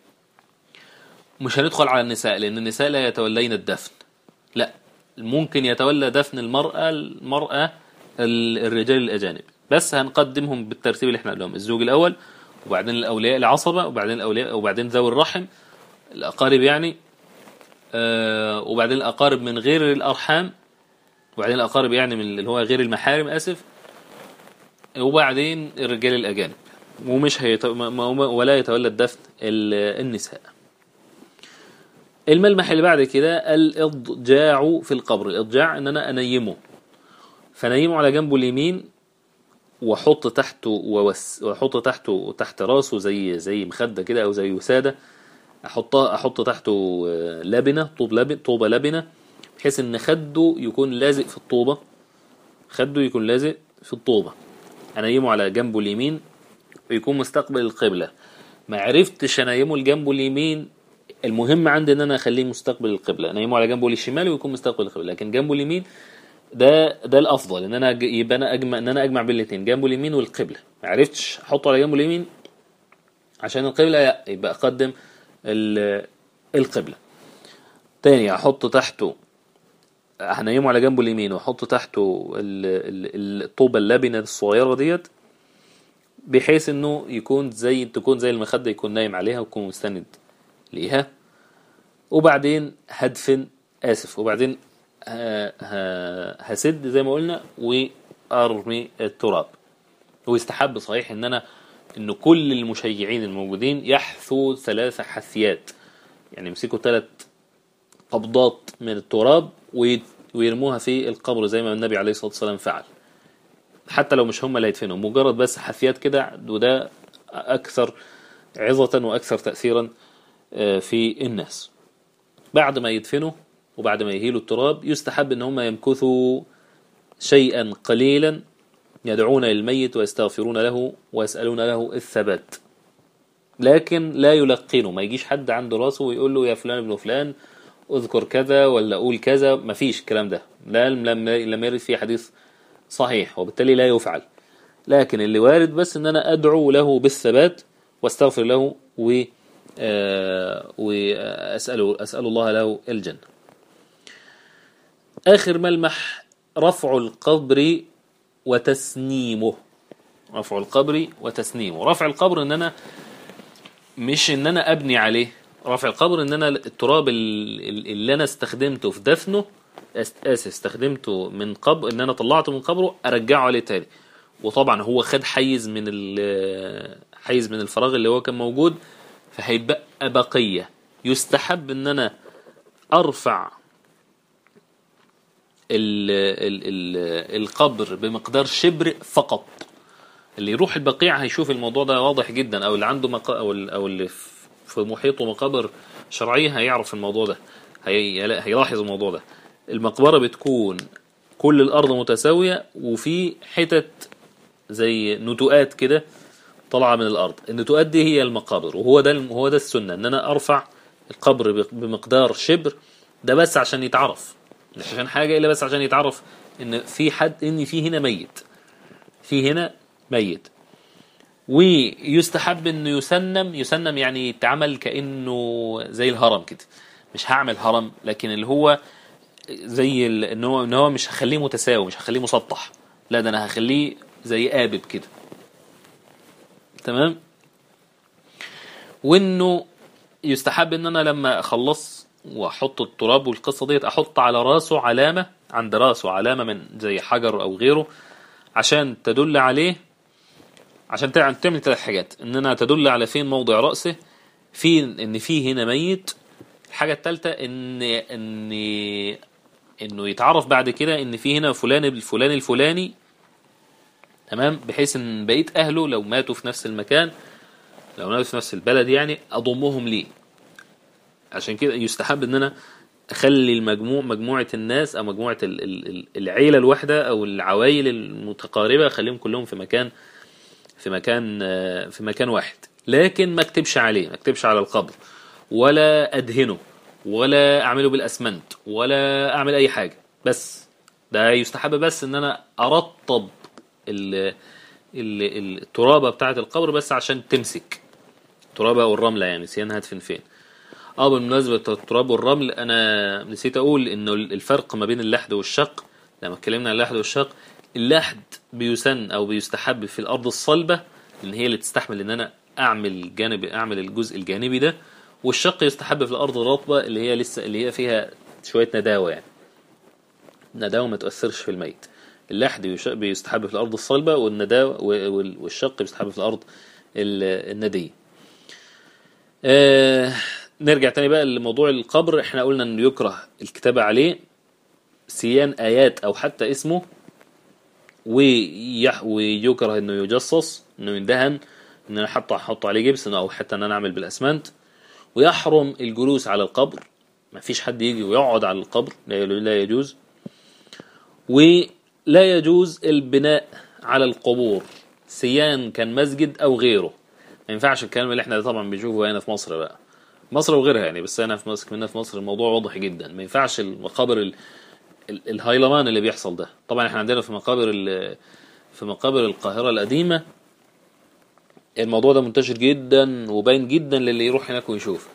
مش هندخل على النساء لان النساء لا يتولين الدفن لا ممكن يتولى دفن المرأة المرأة ال- الرجال الأجانب بس هنقدمهم بالترتيب اللي احنا قلناهم الزوج الأول وبعدين الأولياء العصبة وبعدين الأولياء وبعدين ذوي الرحم الأقارب يعني آه وبعدين الأقارب من غير الأرحام وبعدين الاقارب يعني من اللي هو غير المحارم اسف وبعدين الرجال الاجانب ومش هيت... ما- ما- ولا يتولى الدفن ال- النساء الملمح اللي بعد كده الاضجاع في القبر الاضجاع ان انا انيمه فنيمه على جنبه اليمين واحط تحته ووس واحط تحته تحت راسه زي زي مخده كده او زي وساده احطها احط تحته آه، لبنه طوب لبن طوبه لبنه بحيث ان خده يكون لازق في الطوبه خده يكون لازق في الطوبه انيمه على جنبه اليمين ويكون مستقبل القبله ما عرفتش انيمه لجنبه اليمين المهم عندي ان انا اخليه مستقبل القبله انيمه على جنبه الشمال ويكون مستقبل القبله لكن جنبه اليمين ده ده الافضل ان انا أج- يبقى انا اجمع ان انا اجمع بين الاثنين جنبه اليمين والقبله ما عرفتش احطه على جنبه اليمين عشان القبله لا يبقى اقدم ال- القبله تاني احط تحته هنيمه على جنبه اليمين واحط تحته ال- ال- الطوبه اللبنه الصغيره ديت بحيث انه يكون زي تكون زي المخده يكون نايم عليها ويكون مستند ليها وبعدين هدفن اسف وبعدين ه- ه- هسد زي ما قلنا وارمي التراب ويستحب صحيح ان انا ان كل المشيعين الموجودين يحثوا ثلاث حثيات يعني يمسكوا ثلاث قبضات من التراب وي- ويرموها في القبر زي ما النبي عليه الصلاه والسلام فعل حتى لو مش هم اللي هيدفنوا مجرد بس حثيات كده وده اكثر عظة واكثر تاثيرا آه، في الناس بعد ما يدفنوا وبعد ما يهيلوا التراب يستحب ان هم يمكثوا شيئا قليلا يدعون للميت ويستغفرون له ويسألون له الثبات لكن لا يلقنوا ما يجيش حد عند راسه ويقول له يا فلان ابن فلان اذكر كذا ولا قول كذا ما فيش الكلام ده لا لم لم يرد فيه حديث صحيح وبالتالي لا يفعل لكن اللي وارد بس ان انا ادعو له بالثبات واستغفر له و آه، واساله اسال الله له الجنه اخر ملمح رفع القبر وتسنيمه رفع القبر وتسنيمه رفع القبر ان انا مش ان انا ابني عليه رفع القبر ان انا التراب ال- ال- اللي انا استخدمته في دفنه أس- اسف استخدمته من قبر ان انا طلعته من قبره ارجعه عليه تاني وطبعا هو خد حيز من ال- حيز من الفراغ اللي هو كان موجود فهيبقى بقيه يستحب ان انا ارفع ال ال ال القبر بمقدار شبر فقط اللي يروح البقيع هيشوف الموضوع ده واضح جدا او اللي عنده مق... او ال- او اللي في- في محيطه مقابر شرعيه هيعرف الموضوع ده هي... هيلاحظ الموضوع ده المقبره بتكون كل الارض متساويه وفي حتت زي نتوءات كده طالعه من الارض النتوءات دي هي المقابر وهو ده الم- هو ده السنه ان انا ارفع القبر ب- بمقدار شبر ده بس عشان يتعرف مش عشان حاجه الا بس عشان يتعرف ان في حد ان في هنا ميت في هنا ميت ويستحب انه يسنم يسنم يعني يتعمل كانه زي الهرم كده مش هعمل هرم لكن اللي هو زي ال- ان هو ان هو مش هخليه متساوي مش هخليه مسطح لا ده انا هخليه زي قابب كده تمام وانه يستحب ان انا لما اخلص واحط التراب والقصه ديت احط على راسه علامه عند راسه علامه من زي حجر او غيره عشان تدل عليه عشان تع- تعمل ثلاث حاجات اننا تدل على فين موضع راسه في ان في هنا ميت الحاجه الثالثه ان ان انه يتعرف بعد كده ان في هنا فلان الفلاني الفلاني تمام بحيث ان بقيه اهله لو ماتوا في نفس المكان لو ماتوا في نفس البلد يعني اضمهم ليه عشان كده يستحب ان انا اخلي المجموع مجموعه الناس او مجموعه ال- ال- ال- العيله الواحده او العوائل المتقاربه اخليهم كلهم في مكان في مكان آه، في مكان واحد لكن ما اكتبش عليه ما اكتبش على القبر ولا ادهنه ولا اعمله بالاسمنت ولا اعمل اي حاجه بس ده يستحب بس ان انا ارطب ال- ال- الترابه بتاعه القبر بس عشان تمسك الترابه او الرمله يعني سيانها هدفن فين اه بالمناسبة التراب والرمل انا نسيت اقول انه الفرق ما بين اللحد والشق لما اتكلمنا عن اللحد والشق اللحد بيسن او بيستحب في الارض الصلبة لان هي اللي تستحمل ان انا اعمل جانب اعمل الجزء الجانبي ده والشق يستحب في الارض الرطبة اللي هي لسه اللي هي فيها شوية نداوة يعني النداوة ما تؤثرش في الميت اللحد يش- بيستحب في الأرض الصلبة والنداوة وال- والشق بيستحب في الأرض ال- الندية آه نرجع تاني بقى لموضوع القبر احنا قلنا انه يكره الكتابة عليه سيان آيات أو حتى اسمه ويح ويكره انه يجصص انه يندهن ان انا حتى احط عليه جبس او حتى ان انا اعمل بالاسمنت ويحرم الجلوس على القبر ما فيش حد يجي ويقعد على القبر لا لا يجوز ولا يجوز البناء على القبور سيان كان مسجد او غيره ما ينفعش الكلام اللي احنا طبعا بنشوفه هنا في مصر بقى مصر وغيرها يعني بس انا في مصر كمان في مصر الموضوع واضح جدا ما ينفعش المقابر ال- ال- الهيلمان اللي بيحصل ده طبعا احنا عندنا في مقابر ال- في مقابر القاهرة القديمة الموضوع ده منتشر جدا وباين جدا للي يروح هناك ويشوف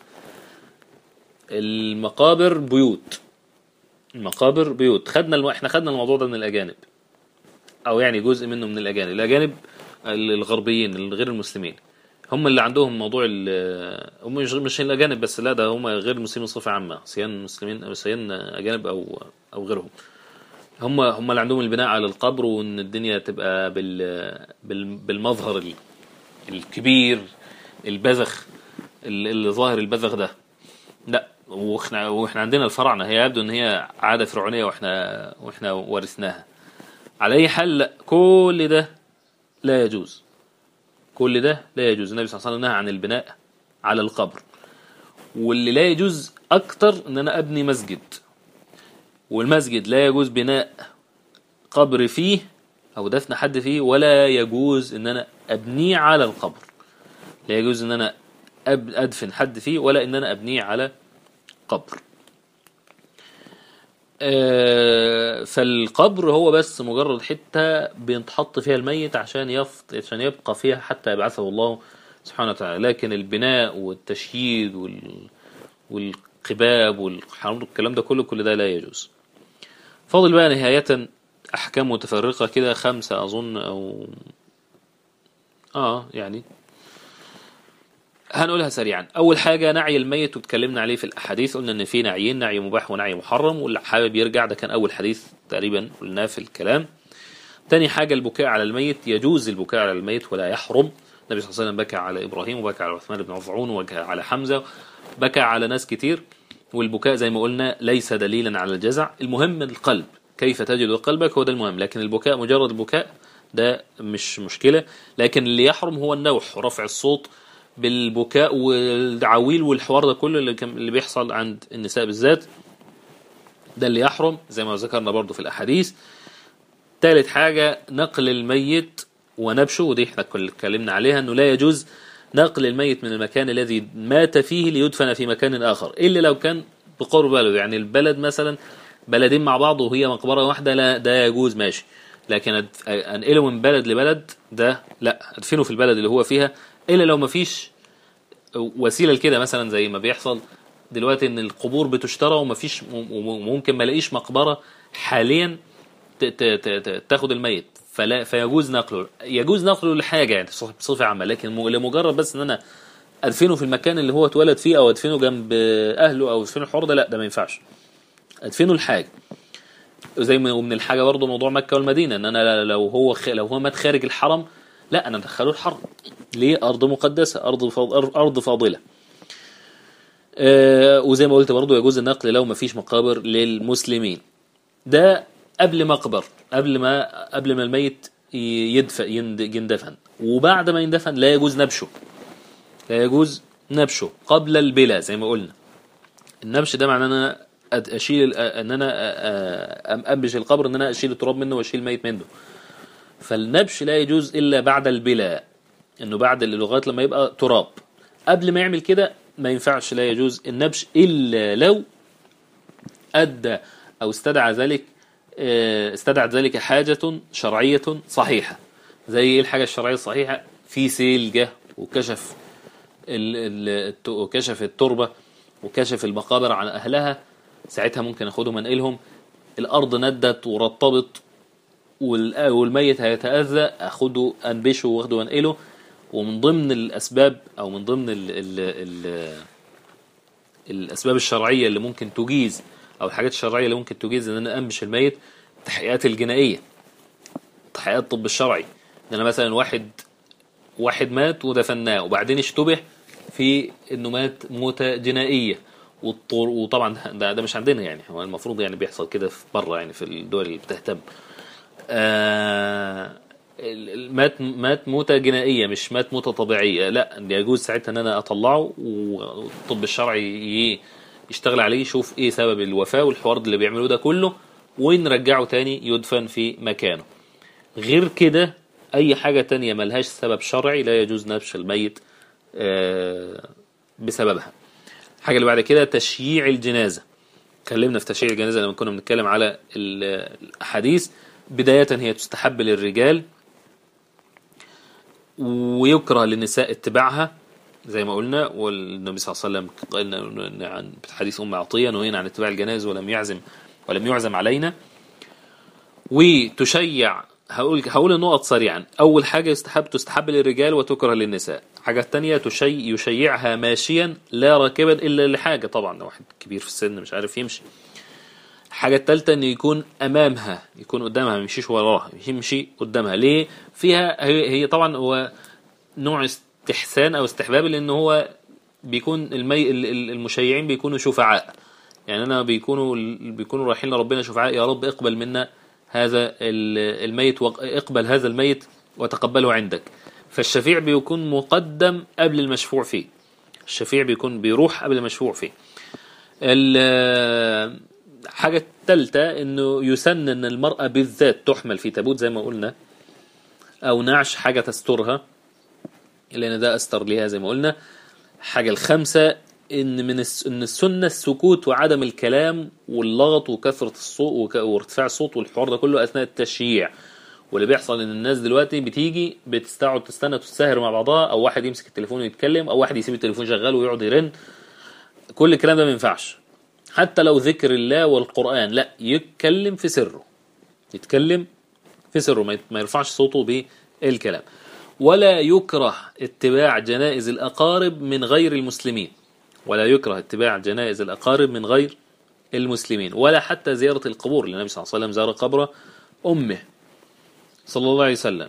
المقابر بيوت المقابر بيوت خدنا الم... احنا خدنا الموضوع ده من الاجانب او يعني جزء منه من الاجانب الاجانب الغربيين الغير المسلمين هم اللي عندهم موضوع ال هم مش مش الاجانب بس لا ده هم غير المسلمين بصفه عامه سيان مسلمين او سيان اجانب او او غيرهم هم هم اللي عندهم البناء على القبر وان الدنيا تبقى بال بال بالمظهر ال- الكبير البذخ ال- اللي ظاهر البذخ ده لا واحنا واحنا عندنا الفراعنه هي يبدو ان هي عاده فرعونيه واحنا واحنا ورثناها على اي حال لا كل ده لا يجوز كل ده لا يجوز النبي صلى الله عليه وسلم نهى عن البناء على القبر واللي لا يجوز اكتر ان انا ابني مسجد والمسجد لا يجوز بناء قبر فيه او دفن حد فيه ولا يجوز ان انا ابنيه على القبر لا يجوز ان انا أب- ادفن حد فيه ولا ان انا ابنيه على قبر آه، فالقبر هو بس مجرد حتة بيتحط فيها الميت عشان يفط عشان يبقى فيها حتى يبعثه الله سبحانه وتعالى لكن البناء والتشييد وال والقباب والحرام الكلام ده كله كل ده لا يجوز فاضل بقى نهاية أحكام متفرقة كده خمسة أظن أو آه يعني هنقولها سريعا اول حاجه نعي الميت واتكلمنا عليه في الاحاديث قلنا ان في نعيين نعي مباح ونعي محرم واللي حابب يرجع ده كان اول حديث تقريبا قلناه في الكلام تاني حاجه البكاء على الميت يجوز البكاء على الميت ولا يحرم النبي صلى الله عليه وسلم بكى على ابراهيم وبكى على عثمان بن مظعون وبكى على حمزه بكى على ناس كتير والبكاء زي ما قلنا ليس دليلا على الجزع المهم القلب كيف تجد قلبك هو ده المهم لكن البكاء مجرد البكاء ده مش مشكله لكن اللي يحرم هو النوح ورفع الصوت بالبكاء والعويل والحوار ده كله اللي, كان اللي بيحصل عند النساء بالذات ده اللي يحرم زي ما ذكرنا برضو في الأحاديث ثالث حاجة نقل الميت ونبشه ودي احنا كل اتكلمنا عليها انه لا يجوز نقل الميت من المكان الذي مات فيه ليدفن في مكان آخر إلا لو كان بقرب بلده يعني البلد مثلا بلدين مع بعض وهي مقبرة واحدة لا ده يجوز ماشي لكن أد- انقله من بلد لبلد ده لا ادفنه في البلد اللي هو فيها الا لو مفيش وسيله لكده مثلا زي ما بيحصل دلوقتي ان القبور بتشترى ومفيش وممكن ما الاقيش مقبره حاليا ت- ت- ت- ت- تاخد الميت فلا فيجوز نقله يجوز نقله لحاجه يعني بصف- بصفه عامه لكن م- لمجرد بس ان انا ادفنه في المكان اللي هو اتولد فيه او ادفنه جنب اهله او ادفنه حر ده لا ده ما ينفعش ادفنه لحاجه زي ما ومن الحاجه برضه موضوع مكه والمدينه ان انا لو هو خ... لو هو مات خارج الحرم لا انا ادخله الحرم ليه ارض مقدسه ارض فاض... ارض فاضله آه وزي ما قلت برضه يجوز النقل لو ما فيش مقابر للمسلمين ده قبل مقبر قبل ما قبل ما الميت يدفن يندفن وبعد ما يندفن لا يجوز نبشه لا يجوز نبشه قبل البلا زي ما قلنا النبش ده معناه ان انا أد- اشيل ان انا أ- أ- انبش القبر ان انا اشيل التراب منه واشيل الميت منه فالنبش لا يجوز الا بعد البلا انه بعد لغايه لما يبقى تراب قبل ما يعمل كده ما ينفعش لا يجوز النبش الا لو ادى او استدعى ذلك آه، استدعت ذلك حاجة شرعية صحيحة زي ايه الحاجة الشرعية الصحيحة في سيل جه وكشف ال- ال- الت- وكشف التربة وكشف المقابر عن أهلها ساعتها ممكن أخدهم أنقلهم الأرض ندت ورطبت وال- والميت هيتأذى أخده أنبشه واخده وأنقله ومن ضمن الأسباب أو من ضمن ال ال ال الأسباب الشرعية اللي ممكن تجيز او الحاجات الشرعيه اللي ممكن تجيز ان انا انبش الميت التحقيقات الجنائيه تحقيقات الطب الشرعي ان انا مثلا واحد واحد مات ودفناه وبعدين اشتبه في انه مات موتة جنائية والطر وطبعا ده, ده مش عندنا يعني هو المفروض يعني بيحصل كده في بره يعني في الدول اللي بتهتم آه ال- ال- مات مات موتة جنائية مش مات موتة طبيعية لا يجوز ساعتها ان انا اطلعه والطب الشرعي ي- يشتغل عليه يشوف ايه سبب الوفاة والحوار اللي بيعملوه ده كله ونرجعه تاني يدفن في مكانه غير كده اي حاجة تانية ملهاش سبب شرعي لا يجوز نبش الميت آه، بسببها الحاجة اللي بعد كده تشييع الجنازة اتكلمنا في تشييع الجنازة لما كنا بنتكلم على ال- الأحاديث بداية هي تستحب للرجال ويكره للنساء اتباعها زي ما قلنا والنبي صلى الله عليه وسلم قال لنا عن حديث أم عطية نهينا عن اتباع الجنائز ولم يعزم ولم يعزم علينا وتشيع هقول هقول النقط سريعا اول حاجه يستحب تستحب للرجال وتكره للنساء الحاجه الثانيه تشي يشيعها ماشيا لا راكبا الا لحاجه طبعا لو واحد كبير في السن مش عارف يمشي الحاجه الثالثه انه يكون امامها يكون قدامها ما يمشيش وراها يمشي قدامها ليه فيها هي, هي طبعا هو نوع استحسان او استحباب لان هو بيكون المي ال- ال- المشيعين بيكونوا شفعاء يعني انا بيكونوا بيكونوا رايحين لربنا شفعاء يا رب اقبل منا هذا ال- الميت وق- اقبل هذا الميت وتقبله عندك فالشفيع بيكون مقدم قبل المشفوع فيه الشفيع بيكون بيروح قبل المشفوع فيه ال- الحاجة الثالثة انه يسن ان المرأة بالذات تحمل في تابوت زي ما قلنا او نعش حاجة تسترها لان ده استر ليها زي ما قلنا الحاجة الخامسة ان من الس... ان السنة السكوت وعدم الكلام واللغط وكثرة الصوت وك... وارتفاع الصوت والحوار ده كله اثناء التشييع واللي بيحصل ان الناس دلوقتي بتيجي بتستقعد تستنى تتساهر مع بعضها او واحد يمسك التليفون ويتكلم او واحد يسيب التليفون شغال ويقعد يرن كل الكلام ده ما ينفعش حتى لو ذكر الله والقرآن لا يتكلم في سره يتكلم في سره ما يت- ما يرفعش صوته بالكلام ولا يكره اتباع جنائز الأقارب من غير المسلمين ولا يكره اتباع جنائز الأقارب من غير المسلمين ولا حتى زيارة القبور لأن النبي صلى الله عليه وسلم زار قبر أمه صلى الله عليه وسلم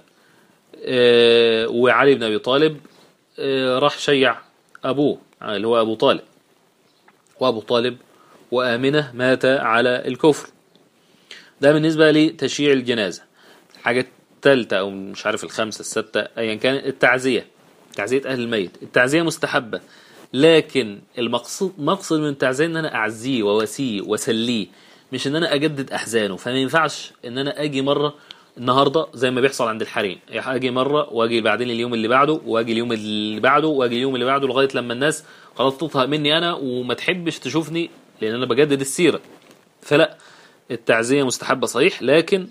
آه، وعلي بن أبي طالب آه، راح شيع أبوه اللي هو أبو طالب وأبو طالب وآمنة مات على الكفر ده بالنسبة لتشييع الجنازة الحاجة الثالثة أو مش عارف الخامسة الستة أيا كان التعزية تعزية أهل الميت التعزية مستحبة لكن المقصود مقصد من التعزية إن أنا أعزيه وواسيه وأسليه مش إن أنا أجدد أحزانه فما ينفعش إن أنا أجي مرة النهارده زي ما بيحصل عند الحريم اجي مره واجي بعدين اليوم اللي بعده واجي اليوم اللي بعده واجي اليوم اللي بعده لغايه لما الناس خلاص تطهق مني انا وما تحبش تشوفني لان انا بجدد السيره فلا التعزيه مستحبه صحيح لكن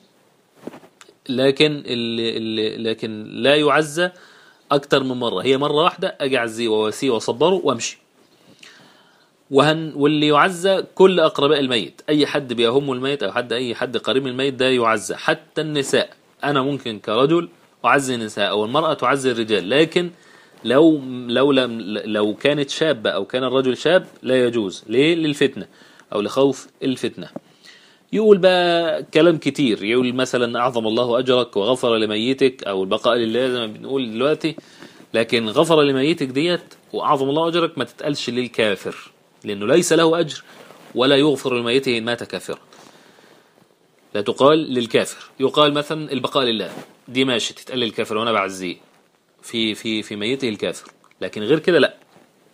لكن اللي اللي لكن لا يعزى اكتر من مره هي مره واحده اجي اعزيه وواسيه واصبره وامشي وهن واللي يعزى كل اقرباء الميت اي حد بيهم الميت او حد اي حد قريب من الميت ده يعزى حتى النساء انا ممكن كرجل اعزي النساء او المراه تعزي الرجال لكن لو لو لم لو كانت شابه او كان الرجل شاب لا يجوز ليه للفتنه او لخوف الفتنه يقول بقى كلام كتير يقول مثلا أعظم الله أجرك وغفر لميتك أو البقاء لله زي ما بنقول دلوقتي لكن غفر لميتك ديت وأعظم الله أجرك ما تتقالش للكافر لأنه ليس له أجر ولا يغفر لميته إن مات كافرا لا تقال للكافر يقال مثلا البقاء لله دي ماشي تتقال للكافر وأنا بعزيه في في في ميته الكافر لكن غير كده لا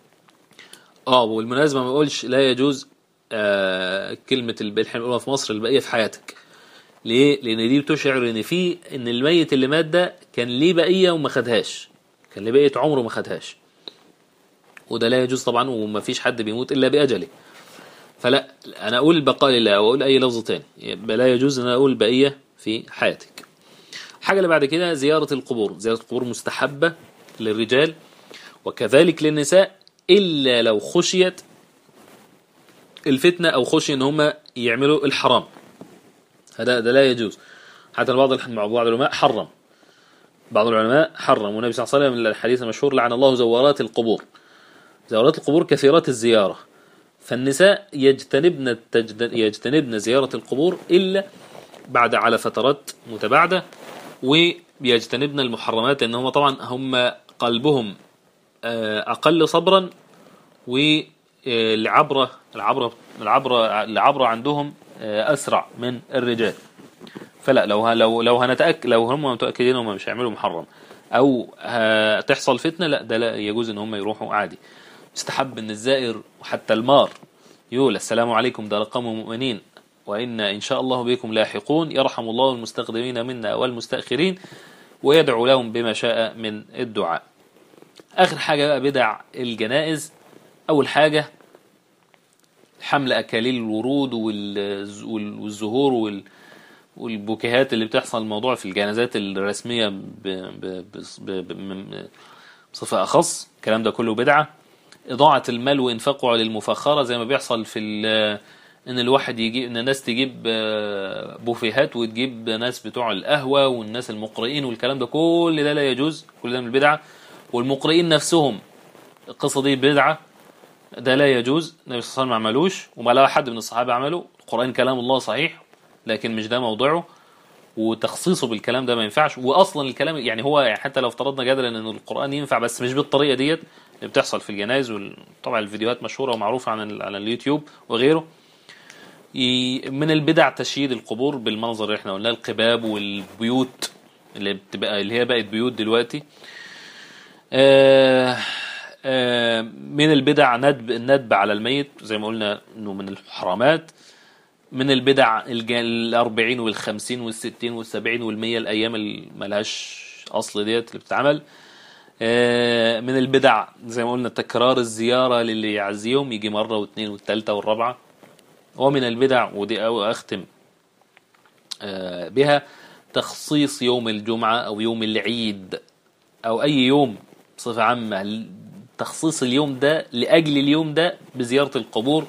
اه والمناسبة ما اقولش لا يجوز آه كلمة اللي احنا بنقولها في مصر البقية في حياتك ليه؟ لأن دي بتشعر إن في إن الميت اللي مات ده كان ليه بقية وما خدهاش كان ليه بقية عمره ما خدهاش وده لا يجوز طبعا وما فيش حد بيموت إلا بأجله فلا أنا أقول البقاء لله أو أقول أي لفظ تاني يبقى لا يجوز أن أنا أقول بقية في حياتك الحاجة اللي بعد كده زيارة القبور زيارة القبور مستحبة للرجال وكذلك للنساء إلا لو خشيت الفتنة أو خشي إن هم يعملوا الحرام هذا ده لا يجوز حتى بعض الح- بعض العلماء حرم بعض العلماء حرم والنبي صلى الله عليه وسلم الحديث المشهور لعن الله زوارات القبور زوارات القبور كثيرات الزيارة فالنساء يجتنبن التجد... يجتنبن زيارة القبور إلا بعد على فترات متباعدة ويجتنبن المحرمات لأن هم طبعا هم قلبهم آه، أقل صبرا والعبرة العبرة العبرة العبرة عندهم آه، أسرع من الرجال فلا لو ه- لو لو هنتأكد لو هم متأكدين هم مش هيعملوا محرم أو هتحصل فتنة لا ده لا يجوز إن هم يروحوا عادي يستحب إن الزائر وحتى المار يقول السلام عليكم دار قوم مؤمنين وإن إن شاء الله بكم لاحقون يرحم الله المستقدمين منا والمستأخرين ويدعو لهم بما شاء من الدعاء آخر حاجة بقى بدع الجنائز أول حاجة حمل أكاليل الورود والز- وال- والزهور وال والبوكيهات اللي بتحصل الموضوع في الجنازات الرسمية ب... ب... بص- ب... ب... م- بصفة أخص الكلام ده كله بدعة إضاعة المال وإنفاقه على المفخرة زي ما بيحصل في ال... إن الواحد يجيب إن الناس تجيب آه، بوفيهات وتجيب ناس بتوع القهوة والناس المقرئين والكلام ده كل ده لا يجوز كل ده من البدعة والمقرئين نفسهم القصة دي بدعة ده لا يجوز النبي صلى الله عليه وسلم ما عملوش وما لا حد من الصحابة عمله القرآن كلام الله صحيح لكن مش ده موضوعه وتخصيصه بالكلام ده ما ينفعش واصلا الكلام يعني هو يعني حتى لو افترضنا جدلا ان القران ينفع بس مش بالطريقه ديت اللي بتحصل في الجنائز وطبعا الفيديوهات مشهوره ومعروفه عن ال- على اليوتيوب وغيره ي- من البدع تشييد القبور بالمنظر اللي احنا قلناه القباب والبيوت اللي بتبقى اللي هي بقت بيوت دلوقتي آه آه من البدع ندب الندب على الميت زي ما قلنا انه من الحرامات من البدع الج- الأربعين والخمسين والستين والسبعين والمية الأيام اللي ملهاش أصل ديت اللي بتتعمل آه، من البدع زي ما قلنا تكرار الزيارة للي يعزيهم يجي مرة واثنين والثالثة والرابعة ومن البدع ودي أو أختم آه، بها تخصيص يوم الجمعة أو يوم العيد أو أي يوم بصفة عامة تخصيص اليوم ده لأجل اليوم ده بزيارة القبور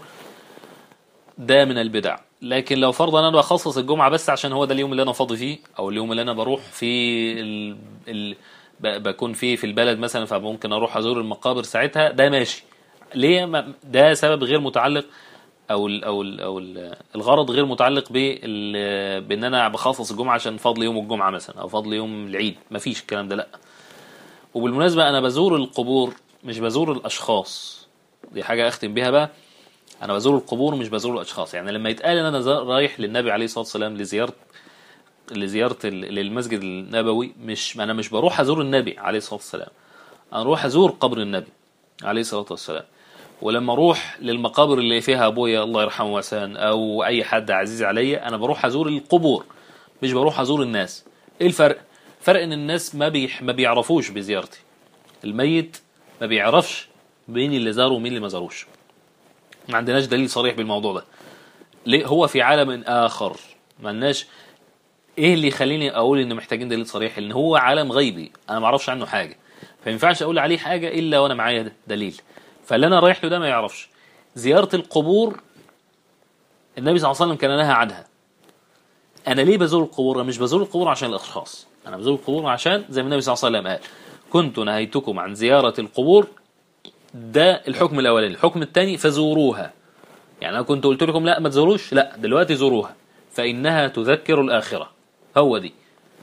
ده من البدع لكن لو فرضا انا بخصص الجمعه بس عشان هو ده اليوم اللي انا فاضي فيه او اليوم اللي انا بروح فيه ال... ال... ب- بكون فيه في البلد مثلا فممكن اروح ازور المقابر ساعتها ده ماشي ليه ما- ده سبب غير متعلق او ال او ال او ال الغرض غير متعلق بال بان انا بخصص الجمعه عشان فضل يوم الجمعه مثلا او فضل يوم العيد مفيش الكلام ده لا وبالمناسبه انا بزور القبور مش بزور الاشخاص دي حاجه اختم بيها بقى انا بزور القبور مش بزور الاشخاص يعني لما يتقال ان انا زا- رايح للنبي عليه الصلاه والسلام لزياره لزياره ال- للمسجد النبوي مش انا مش بروح ازور النبي عليه الصلاه والسلام انا اروح ازور قبر النبي عليه الصلاه والسلام ولما اروح للمقابر اللي فيها ابويا الله يرحمه وسان او اي حد عزيز عليا انا بروح ازور القبور مش بروح ازور الناس ايه الفرق فرق ان الناس ما بيح ما بيعرفوش بزيارتي الميت ما بيعرفش مين اللي زاره ومين اللي ما زاروش ما عندناش دليل صريح بالموضوع ده ليه هو في عالم اخر ما لناش ايه اللي يخليني اقول ان محتاجين دليل صريح ان هو عالم غيبي انا ما اعرفش عنه حاجه فما ينفعش اقول عليه حاجه الا وانا معايا دليل فاللي انا رايح له ده ما يعرفش زياره القبور النبي صلى الله عليه وسلم كان نهى عنها انا ليه بزور القبور انا مش بزور القبور عشان الاشخاص انا بزور القبور عشان زي ما النبي صلى الله عليه وسلم قال كنت نهيتكم عن زياره القبور ده الحكم الاولاني الحكم الثاني فزوروها يعني انا كنت قلت لكم لا ما تزوروش لا دلوقتي زوروها فانها تذكر الاخره هو دي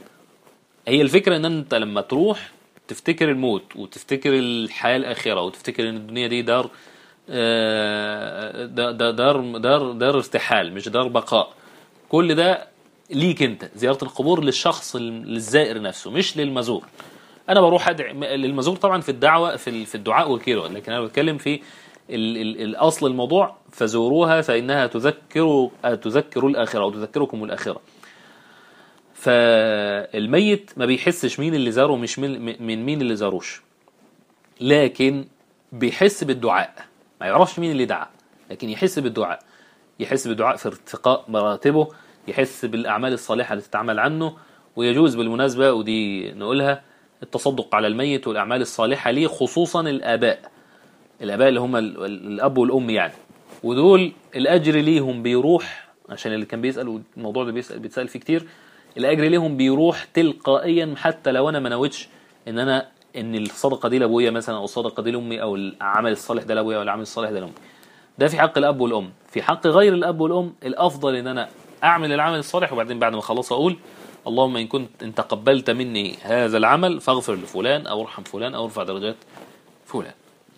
هي الفكره ان انت لما تروح تفتكر الموت وتفتكر الحياه الاخره وتفتكر ان الدنيا دي دار آه، دا- دا- دار دار دار ارتحال مش دار بقاء كل ده ليك انت زياره القبور للشخص للزائر نفسه مش للمزور انا بروح ادعي للمزور طبعا في الدعوه في ال- في الدعاء وكده لكن انا بتكلم في ال ال الاصل الموضوع فزوروها فانها تذكر تذكر الاخره او تذكركم الاخره فالميت ما بيحسش مين اللي زاره مش من, من مين اللي زاروش لكن بيحس بالدعاء ما يعرفش مين اللي دعا لكن يحس بالدعاء يحس بالدعاء في ارتقاء مراتبه يحس بالأعمال الصالحة اللي تتعمل عنه ويجوز بالمناسبة ودي نقولها التصدق على الميت والأعمال الصالحة ليه خصوصا الآباء الآباء اللي هم ال- ال- الأب والأم يعني ودول الأجر ليهم بيروح عشان اللي كان بيسأل الموضوع ده بيسأل بيتسأل فيه كتير الأجر ليهم بيروح تلقائيا حتى لو أنا ما نويتش إن أنا إن الصدقة دي لأبويا مثلا أو الصدقة دي لأمي أو العمل الصالح ده لأبويا أو العمل الصالح ده لأمي ده في حق الاب والام في حق غير الاب والام الافضل ان انا اعمل العمل الصالح وبعدين بعد ما اخلص اقول اللهم ان كنت ان تقبلت مني هذا العمل فاغفر لفلان او ارحم فلان او ارفع درجات فلان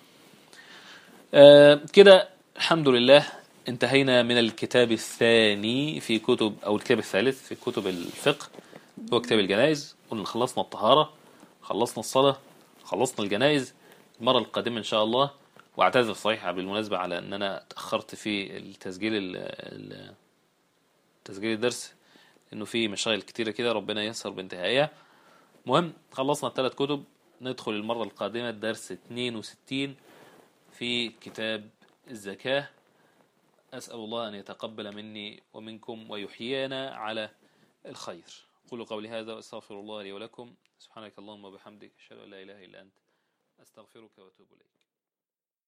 آه كده الحمد لله انتهينا من الكتاب الثاني في كتب او الكتاب الثالث في كتب الفقه هو كتاب الجنائز قلنا خلصنا الطهارة خلصنا الصلاة خلصنا الجنائز المرة القادمة ان شاء الله واعتذر صحيح بالمناسبة على ان انا تأخرت في التسجيل ال- ال- تسجيل الدرس انه في مشاغل كتيرة كده ربنا ييسر بانتهائها مهم خلصنا الثلاث كتب ندخل المرة القادمة درس 62 في كتاب الزكاة أسأل الله أن يتقبل مني ومنكم ويحيينا على الخير قولوا قولي هذا وأستغفر الله لي ولكم سبحانك اللهم وبحمدك أشهد أن لا إله إلا أنت أستغفرك وأتوب إليك